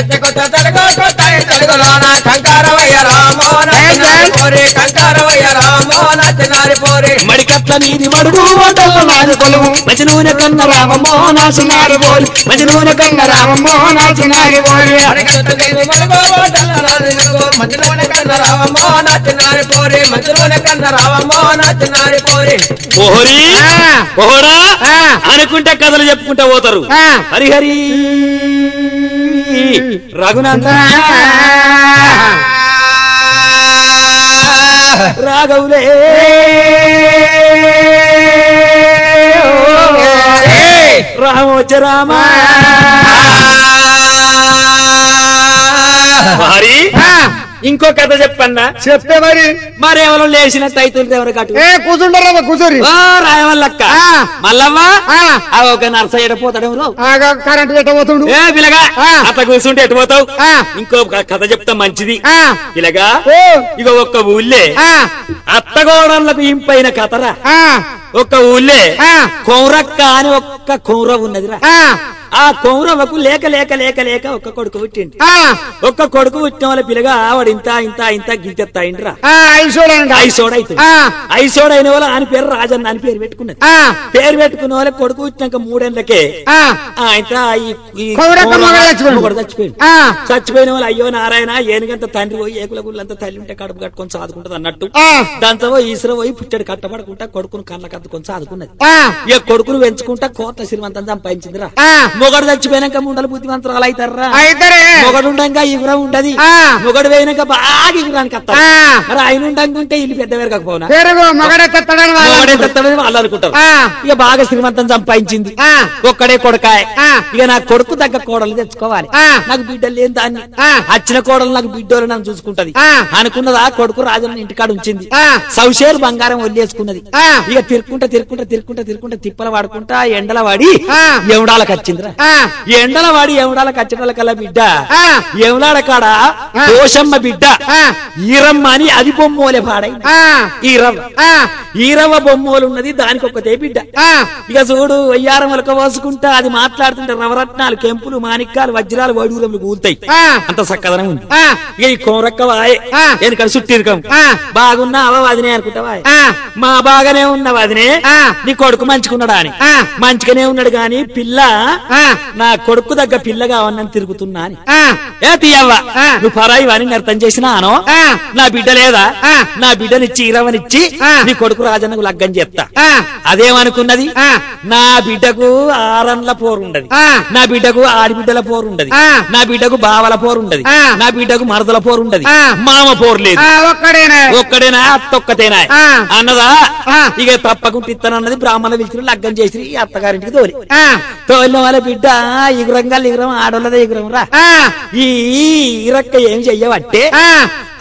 A: మడికట్ల నీది మడుగు
B: ఓటల్ల నాది కొలువు
A: మంచి నూనె కన్న రామమ్మో
B: నాశనారి పోయి
A: మంచి నూనె కన్న
B: రామమ్మో నాశనారి పోయి
A: ఓహరి
B: ఆ.
A: ఓహరా
B: ఆ.
A: అనుకుంటే కథలు చెప్పుకుంటా పోతారు
B: ఆ.
A: హరిహరి రఘునంద రాఘవులే రామోచ రామ హరి ఇంకో కథ చెప్పన్నా
B: చెప్తే మరి
A: మరెవరో లేచినట్టు అవుతుంది ఎవరు కట్టు
B: ఏ కూర్చుంటారా కూర్చోరి
A: ఓ రాయవల్లక్క
B: ఆ.
A: మల్లవ్వ
B: ఆ.
A: ఆ ఒక నర్స ఎడపోతాడేమో
B: కరెంట్ పెట్టబోతుండు
A: ఏ పిలగా
B: ఆ.
A: అట్లా కూర్చుంటే ఎటు పోతావు
B: ఆ.
A: ఇంకో క- కథ చెప్తా మంచిది
B: ఆ,
A: పిలగా
B: ఓ,
A: ఇక ఒక్క ఊళ్ళే
B: ఆ,
A: అత్తగోడళ్ళకు ఇంపైన కథరా
B: ఆ,
A: ఒక్క ఊళ్ళే
B: ఆ.
A: కౌరక్క అని ఒక్క కౌర ఉన్నదిరా
B: ఆ,
A: ఆ కౌరవకు లేక లేక లేక లేక ఒక్క కొడుకు పుట్టిండు
B: ఆ,
A: ఒక్క కొడుకు పుట్టిన వాళ్ళ పిల్లగా వాడు ఇంత ఇంత ఇంత గింతెత్తాయిండ్రా
B: ఆ, ఐసోడండి
A: ఐసోడ్ అవుతుంది
B: ఆ.
A: ఐసోడ్ అయిన వాళ్ళ ఆయన పేరు రాజన్న అని పేరు పెట్టుకున్నది
B: ఆ,
A: పేరు పెట్టుకున్న వాళ్ళ కొడుకు వచ్చినాక మూడేళ్లకే
B: ఆ,
A: ఆ, ఇంత ఈ- ఈ
B: కౌరక్క
A: కౌరవ
B: మగడు చచ్చిపోయిండు.
A: మగడు చచ్చిపోయిండు
B: ఆ,
A: చచ్చిపోయిన వాళ్ళు అయ్యో నారాయణ ఏనుగంత తండ్రి పోయి ఏకుల గుళ్ళంత తల్లి ఉంటే కడుపు కట్టుకొని సాదుకుంటది అన్నట్టు
B: ఆ,
A: దాంతో పోయి ఈశ్వర పోయి పుట్టడు కట్టబడకుండా కొడుకును కళ్ళ కద్దుకొని సాదుకున్నది
B: ఆ,
A: ఇక కొడుకును పెంచుకుంటా కోట్ల శ్రీమంతం సంపాదించిందిరా
B: ఆ.
A: మొగడు చచ్చిపోయినాక ముండలు బుద్ధిమంతరాలు అవుతారా
B: అయితరే
A: మొగడు ఉండంగా ఇగురం ఉండదు
B: ఆ.
A: మొగడు పోయినాక బాగా ఇగురానికి వస్తారు
B: ఆ.
A: మరి ఆయన ఉండంగా ఉంటే ఇల్లు పెద్ద పెరగకపోనా
B: పెరుగు మగడెత్తడని వాళ్ళు
A: మొగడే
B: అనుకుంటారు.
A: తెస్తాడని వాళ్ళు అనుకుంటారు
B: ఆ.
A: ఇక బాగా శ్రీమంతం సంపాదించింది
B: ఆ.
A: ఒక్కడే కొడకాయ
B: ఆ.
A: ఇక నా కొడుకు తగ్గ కోడలు తెచ్చుకోవాలి
B: ఆ.
A: నాకు బిడ్డలు లేని దాన్ని
B: ఆ.
A: వచ్చిన కోడలు నాకు బిడ్డోలు నన్ను చూసుకుంటది
B: ఆ.
A: అనుకున్నది ఆ కొడుకు రాజన్న ఇంటికాడ ఉంచింది
B: ఆ.
A: సౌషేరు బంగారం వదిలేసుకున్నది
B: ఆ.
A: ఇక తిరుక్కుంటా తిరుక్కుంటా తిరుక్కుంటా తిరుక్కుంటా తిప్పల వాడుకుంటా ఎండల వాడి
B: ఆ.
A: ఎవడాలకు వచ్చిందిరా
B: ఆ,
A: ఎండల వాడి ఎవడాలకు వచ్చిన కల్లా బిడ్డ
B: ఆ.
A: ఎవడాడ కాడ
B: ఆ.
A: దోషమ్మ బిడ్డ
B: ఆ.
A: ఈరమ్మ అని అది బొమ్మోలే పాడై
B: ఆ,
A: ఈరవ్వ
B: ఆ,
A: ఈరవ్వ బొమ్మోలు ఉన్నది దానికి ఒక్కతే బిడ్డ
B: ఆ,
A: ఇక చూడు వయ్యారం మొలక పోసుకుంటా అది మాట్లాడుతుంటే నవరత్నాలు కెంపులు మాణిక్యాలు వజ్రాలు వడూరములు కూలుతాయి
B: ఆ.
A: అంత చక్కదనం ఉంది
B: ఆ,
A: ఇక ఈ కోరక్క వాయే
B: ఆ.
A: వెనకాల చుట్టిరకం
B: ఆ.
A: బాగున్నా అవ వదినే అనుకుంటావా
B: ఆ,
A: మా బాగానే ఉన్న వదినే
B: ఆ.
A: నీ కొడుకు మంచుకున్నాడా అని
B: ఆ.
A: మంచిగానే ఉన్నాడు గాని పిల్ల
B: ఆ,
A: నా కొడుకు దగ్గర పిల్ల కావన్నని తిరుగుతున్నా అని
B: ఆ,
A: ఏ తీయవ్వ
B: ఆ.
A: నువ్వు పరాయి వాని అర్థం చేసినానో
B: ఆ.
A: నా బిడ్డ లేదా
B: ఆ.
A: నా బిడ్డనిచ్చి ఇరవనిచ్చి
B: ఆ.
A: నీ కొడుకు రాజన్నకు లగ్గం చేస్తా
B: ఆ,
A: అదేమనుకున్నది
B: ఆ.
A: నా బిడ్డకు ఆరన్ల పోరుండది
B: ఆ.
A: నా బిడ్డకు ఆడిబిడ్డల పోరుండది
B: ఆ.
A: నా బిడ్డకు బావల పోరుండది
B: ఆ.
A: నా బిడ్డకు మరదల పోరుండది
B: ఆ.
A: మామ పోరు లేదు
B: ఆ, ఒక్కడేనే
A: ఒక్కడేనా అత్తొక్కతేనా
B: ఆ.
A: అన్నదా
B: ఆ.
A: ఇక తప్పకుండా ఇస్తానన్నది బ్రాహ్మణ పిలిచిన లగ్గం చేసి ఈ అత్తగారింటికి తోలి
B: ఆ,
A: తోలిన వాళ్ళ బిడ్డ ఇగురంగా ఇగురం ఆడోళ్ళదే ఇగురం రా
B: ఆ,
A: ఈ ఇరక్క ఏం చెయ్యవట్టే
B: ఆ,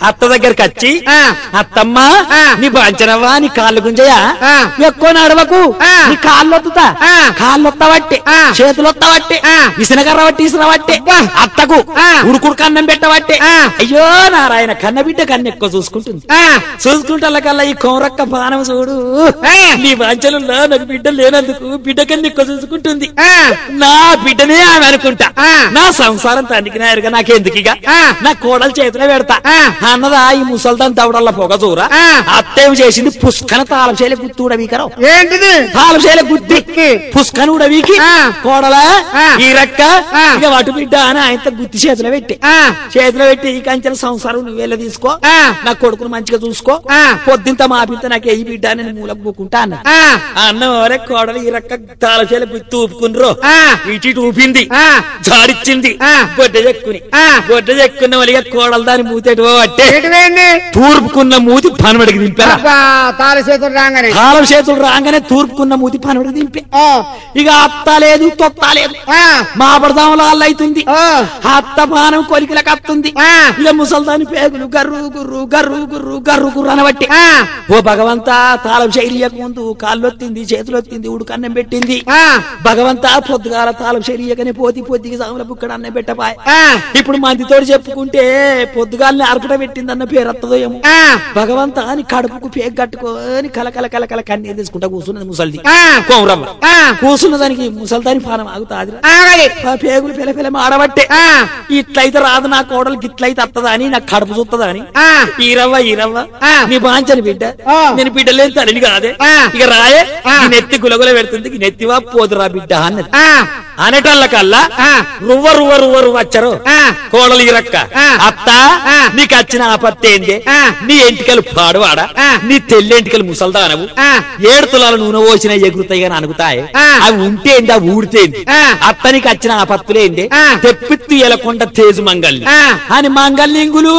A: అత్త దగ్గరికి వచ్చి
B: ఆ.
A: అత్తమ్మ
B: ఆ.
A: నీ బాంచనవా నీ కాళ్ళు గుంజయా
B: ఆ.
A: ఎక్కువ నడవకు
B: ఆ.
A: నీ కాళ్ళు వత్తుతా
B: ఆ.
A: కాళ్ళు వత్తవట్టే
B: ఆ.
A: చేతులు వత్తవట్టే
B: ఆ.
A: విసనగర్ర వట్టి ఇసురవట్టే
B: అబ్బా.
A: అత్తకు
B: ఆ.
A: ఉడుకుడు కన్నం పెట్టవట్టే
B: ఆ.
A: అయ్యో నారాయణ కన్నబిడ్డ కన్ను ఎక్కువ చూసుకుంటుంది
B: ఆ,
A: చూసుకుంటల్లకల్లా ఈ కోరక్క పానం చూడు
B: ఆ.
A: నీ వాంచలు నాకు బిడ్డ లేనందుకు బిడ్డ కన్నా ఎక్కువ చూసుకుంటుంది
B: ఆ,
A: నా బిడ్డనే ఆమె అనుకుంటా
B: ఆ.
A: నా సంసారం తండ్రికి నాయరుగా నాకెందుకు ఇక
B: ఆ.
A: నా కోడలు చేతిలో పెడతా
B: ఆ.
A: అన్నదా ఈ ముసల్దాన్ దవడల్ల పొగ చూరా
B: ఆ.
A: అత్తేం చేసింది పుష్కన తాళం చేయలే గుర్తు ఉడవీకరం
B: ఏంటిది
A: తాళం చేయలే గుద్ది
B: గుత్తి.
A: పుష్కన ఉడవీకి
B: ఆ.
A: కోడల
B: ఆ.
A: ఈ రక్క
B: ఆ.
A: ఇక వటు బిడ్డ అని ఆయనతో గుత్తి చేతిలో పెట్టి
B: ఆ,
A: చేతిలో పెట్టి ఈ కంచెల సంసారం నువ్వేలా తీసుకో
B: ఆ.
A: నా కొడుకును మంచిగా చూసుకో
B: ఆ.
A: పొద్దుంత మాపింత నాకు ఏ బిడ్డ అని నేను మూలకు పోకుంటా అన్న
B: ఆ,
A: అన్న ఒరే కోడలు ఈ రక్క తాళచేల గుర్తు ఊపుకున్రో
B: ఆ.
A: ఇటు ఇటు ఊపింది
B: ఆ.
A: జాడిచ్చింది
B: ఆ.
A: బొడ్డ చెక్కుని
B: ఆ.
A: బొడ్డ చెక్కున్న వలిగా కోడలు దాని మూతేటి అంటే
B: ఏంటివేంది
A: తూర్పుకున్న మూతి పనబడికి దింపారా
B: అబ్బా తాళ చేతులు రాగానే
A: కాలం చేతులు రాగానే తూర్పుకున్న మూతి పనబడికి దింపే
B: ఆ,
A: ఇక అత్త లేదు తొత్త లేదు
B: ఆ,
A: మాపడదాముల వాళ్ళు అవుతుంది
B: ఆ,
A: అత్త పానం కొలికలకు అత్తుంది
B: ఆ.
A: ఇక ముసల్దాని పేగులు గర్రు గుర్రు గర్రు గుర్రు గర్రు గుర్రు అనబట్టి
B: ఆ,
A: ఓ భగవంతా తాళం శైలియక ముందు కాళ్ళొత్తింది చేతులొత్తింది ఉడుకన్నం పెట్టింది
B: ఆ,
A: భగవంతా పొద్దుగాల తాళం శరీరకనే పోతి పొద్దుకి సాముల బుక్కడ అన్నం పెట్టపాయ
B: ఆ,
A: ఇప్పుడు మందితోటి చెప్పుకుంటే పొద్దుగాలని అరపట పెట్టిందన్న పేరు వస్తుందో ఏమో
B: ఆ,
A: భగవంతా అని కడుపుకు పేగు కట్టుకొని కలకల కలకల కన్నీరు తీసుకుంటా కూర్చున్నది ముసల్ది
B: ఆ,
A: కోమరమ్మ
B: ఆ,
A: కూర్చున్న దానికి ముసల్దాని పానం ఆగుతాది
B: ఆగలి
A: ఆ పేగులు పిల్ల పిల్ల ఆడబట్టే
B: ఆ,
A: ఇట్లయితే రాదు నా కోడలికి ఇట్లయితే వస్తుందా అని నాకు కడుపు చూస్తుందా అని
B: ఆ,
A: ఈరవ్వ ఈరవ్వ
B: ఆ.
A: నీ బాంచని బిడ్డ
B: ఆ.
A: నేను బిడ్డ లేని తల్లిని కాదే
B: ఆ.
A: ఇక రాయే
B: ఆ.
A: ఈ నెత్తి గులగుల పెడుతుంది ఈ నెత్తివా పోదురా బిడ్డ అన్నది
B: ఆ,
A: అనేటల్ల కల్లా
B: ఆ.
A: రువ్వ రువ్వ రువ్వ రువ్వ వచ్చారు
B: ఆ.
A: కోడలు ఇరక్క
B: ఆ.
A: అత్త
B: ఆ.
A: నీకు వచ్చిన ఆపత్తి ఏంది
B: ఆ.
A: నీ ఎంటికలు పాడువాడా
B: ఆ.
A: నీ తెల్లి ఎంటికలు ముసల్దానవు
B: ఆ.
A: ఏడు తులాల నూనె పోసిన ఎగురుతాయి అని అనుకుతాయి
B: ఆ.
A: అవి ఉంటే ఏంది అవి ఊడితే ఏంది
B: ఆ.
A: అత్తనికి వచ్చిన ఆపత్తులేంది
B: ఆ.
A: తెప్పిత్తు ఎలకొండ తేజు మంగల్ని
B: ఆ.
A: అని మంగళలింగులు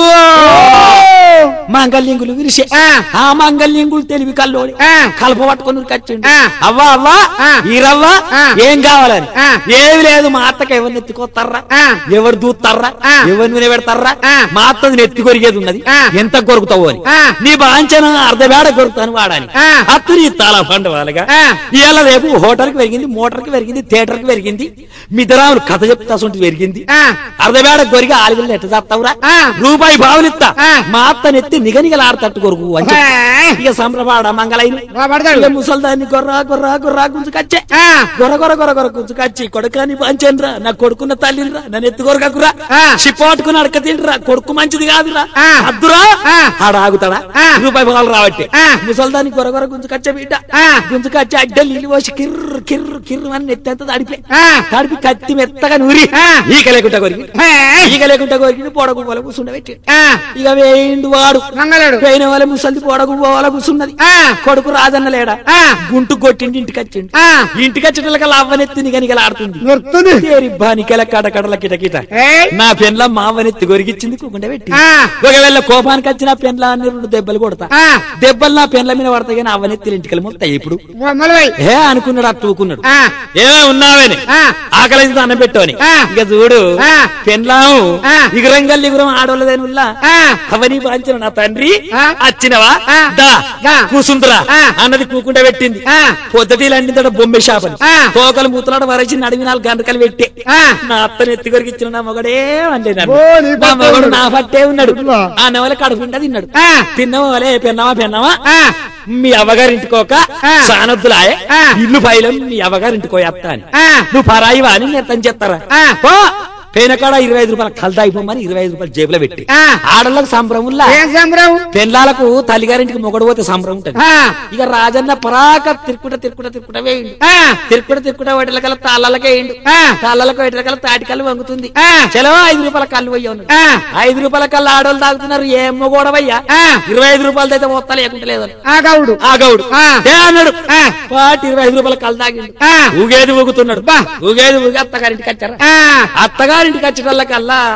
A: మంగళలింగులు విరిసే
B: ఆ.
A: ఆ మంగళలింగులు తెలివి కల్లోడి
B: ఆ.
A: కలప పట్టుకొని కచ్చిండు
B: ఆ.
A: అవ్వా అవ్వా
B: ఆ.
A: ఈరవ్వ
B: ఆ.
A: ఏం కావాలని
B: ఆ.
A: ఏమి లేదు మా అత్తకి ఎవరిని ఎత్తుకొస్తారా
B: ఆ.
A: ఎవరు దూస్తారా
B: ఆ.
A: ఎవరు నూనె పెడతారా
B: ఆ.
A: మా అత్తది నెత్తి కొరిగేది ఉన్నది
B: ఆ.
A: ఎంత కొరుకుతావు అని
B: ఆ.
A: నీ బాంచన అర్ధబేడ కొరుకుతాను వాడని
B: ఆ.
A: అత్తు నీ తాళ పండు వాళ్ళగా
B: ఆ.
A: ఇవాళ రేపు హోటల్కి పెరిగింది మోటార్కి పెరిగింది థియేటర్కి పెరిగింది మిథరాములు కథ చెప్తా సొంటి పెరిగింది
B: ఆ.
A: అర్ధబేడ కొరిగి ఆలుగులు ఎట్ట చేస్తావురా
B: ఆ.
A: రూపాయి బావులిస్తా
B: ఆ.
A: మా అత్త నెత్తి నిగనిగలాడతట్టు కొరుకు అని చెప్పి.
B: ఆ,
A: ఇక సంప్రపాడ మంగళైన
B: వా పడతాడు.
A: ఇక ముసల్దాన్ని గొర్ర గొర్ర గొర్ర గుంజుకచ్చే
B: ఆ,
A: గొర్ర గొర్ర గొర్ర గొర్ర గుంజుకచ్చి కొడుకాని పంచండ్రా నా కొడుకున్న తల్లిరా నన్ను ఎత్తు కొరకకురా
B: ఆ.
A: చిప్పట్టుకుని అడక తిండ్రా కొడుకు మంచిది కాదురా
B: ఆ.
A: అద్దురా
B: ఆ.
A: ఆడ ఆగుతాడా
B: ఆ.
A: రూపాయి బాలు రావట్టే
B: ఆ.
A: ముసల్దాన్ని గొర్ర గొర్ర గుంజుకచ్చే బిడ్డ
B: ఆ.
A: గుంజుకచ్చి అడ్డలు నీళ్ళు పోసి కిర్రు కిర్రు కిర్రు అని నెత్తెంత తడిపి
B: ఆ.
A: తడిపి కత్తి మెత్తగా నూరి
B: ఆ.
A: ఈక లేకుండా కొరికి
B: ఆ,
A: ఈక లేకుండా కొరికి పొడగు పొల కూర్చుండబెట్టి
B: ఆ,
A: ఇక వేయిండు వాడు
B: మంగళుడు
A: పోయిన వాళ్ళ ముసలి పొడగు పోవాల కూర్చున్నది
B: ఆ.
A: కొడుకు రాజన్న లేడా
B: ఆ.
A: గుంటు కొట్టిండి ఇంటికి వచ్చిండు
B: ఆ,
A: ఇంటికి వచ్చిన అవ్వనెత్తి నిగనిగలాడుతుంది
B: నొరుకుతుంది
A: తేరిబ్బా నికెల కడకడల కిటకిట
B: ఏయ్,
A: నా పెన్ల మావనెత్తి గొరిగిచ్చింది కూకుండా పెట్టి
B: ఆ.
A: ఒకవేళ కోపానికి వచ్చిన పెన్ల అన్ని రెండు దెబ్బలు కొడతా
B: ఆ,
A: దెబ్బలు నా పెన్ల మీద పడతాయి కానీ అవనెత్తి ఇంటికి మొత్తాయి ఇప్పుడు
B: మొలవై
A: ఏ అనుకున్నాడు అట్టుకున్నాడు
B: ఆ,
A: ఏమే ఉన్నావని
B: ఆ.
A: ఆకలి అన్నం పెట్టవని
B: ఆ.
A: ఇక చూడు
B: ఆ.
A: పెన్లాము
B: ఆ.
A: ఇగురంగల్ ఇగురం ఆడోళ్ళదేని ఉల్లా
B: ఆ,
A: అవని పాంచిన నా తండ్రి
B: ఆ.
A: వచ్చినవా
B: ఆ.
A: దా
B: దా.
A: కూసుందిరా
B: ఆ.
A: అన్నది కూకుంటే పెట్టింది
B: ఆ.
A: పొద్దుటీలండి బొమ్మె షాపని
B: ఆ.
A: తోకలు మూతలాడు వరచి నడిమి నాలుగు గంటకలు పెట్టి
B: ఆ.
A: నా అత్తని ఎత్తి కొరికి ఇచ్చిన నా మొగడే అనలే నన్ను.
B: ఓ, నీ
A: నా
B: పట్టే
A: మొగడు
B: ఉన్నాడు.
A: నా పట్టే ఉన్నాడు
B: ఉల్లా.
A: ఆ నెవల కడుపుండా తిన్నాడు
B: ఆ.
A: తిన్నావా వలే పెన్నావా పెన్నావా
B: ఆ,
A: మీ అవ్వగారింటికోక
B: ఆ.
A: సానొద్దులాయే
B: ఆ.
A: ఇల్లు పైలం మీ అవ్వగారింటికో ఎత్తా అని
B: ఆ,
A: నువ్వు పరాయివా అని నేను తను చెప్తారా
B: ఆ.
A: పో పేనకాడ ఇరవై ఐదు రూపాయలు కలదా అయిపోమని ఇరవై ఐదు రూపాయలు జేబులో పెట్టి
B: ఆ.
A: ఆడలకు సంభ్రముల్లా
B: ఏం సంబరం
A: పెళ్ళాలకు తల్లిగారింటికి మొగడు పోతే సంభ్రమం ఉంటది
B: ఆ,
A: ఇక రాజన్న పరాక తిరుక్కుట తిరుక్కుట తిరుక్కుట వేయండి
B: ఆ,
A: తిరుక్కుట తిరుక్కుట వాటిలకల్లా తాళ్ళకే వేయండు
B: ఆ.
A: తాళ్ళకు వాటిలకల్లా తాటికల్లు వంగుతుంది
B: ఆ.
A: చలో ఐదు రూపాయల కళ్ళు పోయి ఉన్నాడు
B: ఆ,
A: ఐదు రూపాయల కళ్ళు ఆడోళ్ళు తాగుతున్నారు ఏం మొగోడవయ్యా
B: ఆ.
A: ఇరవై ఐదు రూపాయలతో అయితే మొత్తం లేకుంటే లేదని
B: ఆ గౌడు
A: ఆ గౌడు
B: ఆ.
A: ఏ అన్నాడు
B: ఆ.
A: వాటి ఇరవై ఐదు రూపాయల కళ్ళు తాగిండు
B: ఆ,
A: ఊగేది ఊగుతున్నాడు
B: బా.
A: ఊగేది ఊగి అత్తగారింటికి వచ్చారా
B: ఆ,
A: అత్తగారింటికి వచ్చేటల్లకల్లా అత్త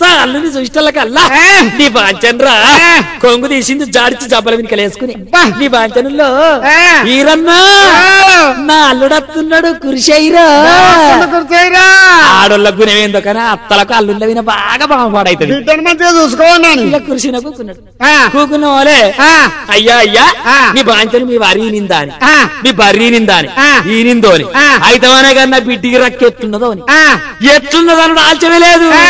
A: అల్లుని చూసిటల్లకల్లా
B: ఆ.
A: నీ బాంచన్రా
B: ఆ.
A: కొంగు తీసింది జాడిచి జబ్బల వెనుకలేసుకుని
B: బా.
A: నీ బాంచనుల్లో
B: ఆ.
A: ఈరన్నా
B: ఆ.
A: నా అల్లుడత్తున్నాడు కురిశైరా
B: రాకుండా కూర్చోయిరా.
A: ఆడోళ్ళకు గుణమేందో కానీ అత్తలకు అల్లుళ్ళ విన బాగా బాగుపడైతుంది
B: బిడ్డను మంచిగా చూసుకోండి
A: ఇక కురిసిన కూకున్నాడు
B: ఆ.
A: కూకున్న వాళ్ళే
B: ఆ.
A: అయ్యా అయ్యా
B: ఆ.
A: నీ బాంచను మీ వరి నిందా అని
B: ఆ.
A: మీ బర్రీ నిందా అని
B: ఆ.
A: ఈ నిందో అని
B: ఆ.
A: అయితేనే కన్నా బిడ్డికి రక్కెత్తున్నదో అని
B: ఆ.
A: ఎట్లున్నదో అని ఆల్చమే లేదు
B: ఆ.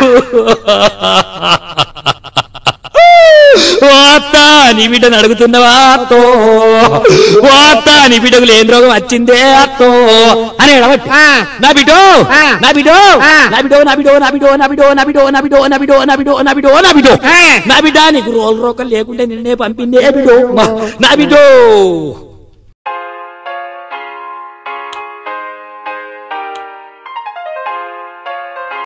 A: వాత్త నీ బిడ్డను అడుగుతున్నవా అత్తో వాత్త నీ బిడ్డకు లేని రోగం వచ్చిందే అత్తో అని ఎడబట్టి
B: ఆ.
A: నా బిడ్డో
B: ఆ.
A: నా బిడ్డో
B: ఆ.
A: నా బిడ్డో నా బిడ్డో నా బిడ్డో నా బిడ్డో నా బిడ్డో నా బిడ్డో నా బిడ్డో నా బిడ్డో నా బిడ్డో నా బిడ్డో
B: ఆ.
A: నా బిడ్డ నీకు రోల్ రోకలు లేకుంటే నిన్నే పంపిందే బిడ్డో నా బిడ్డో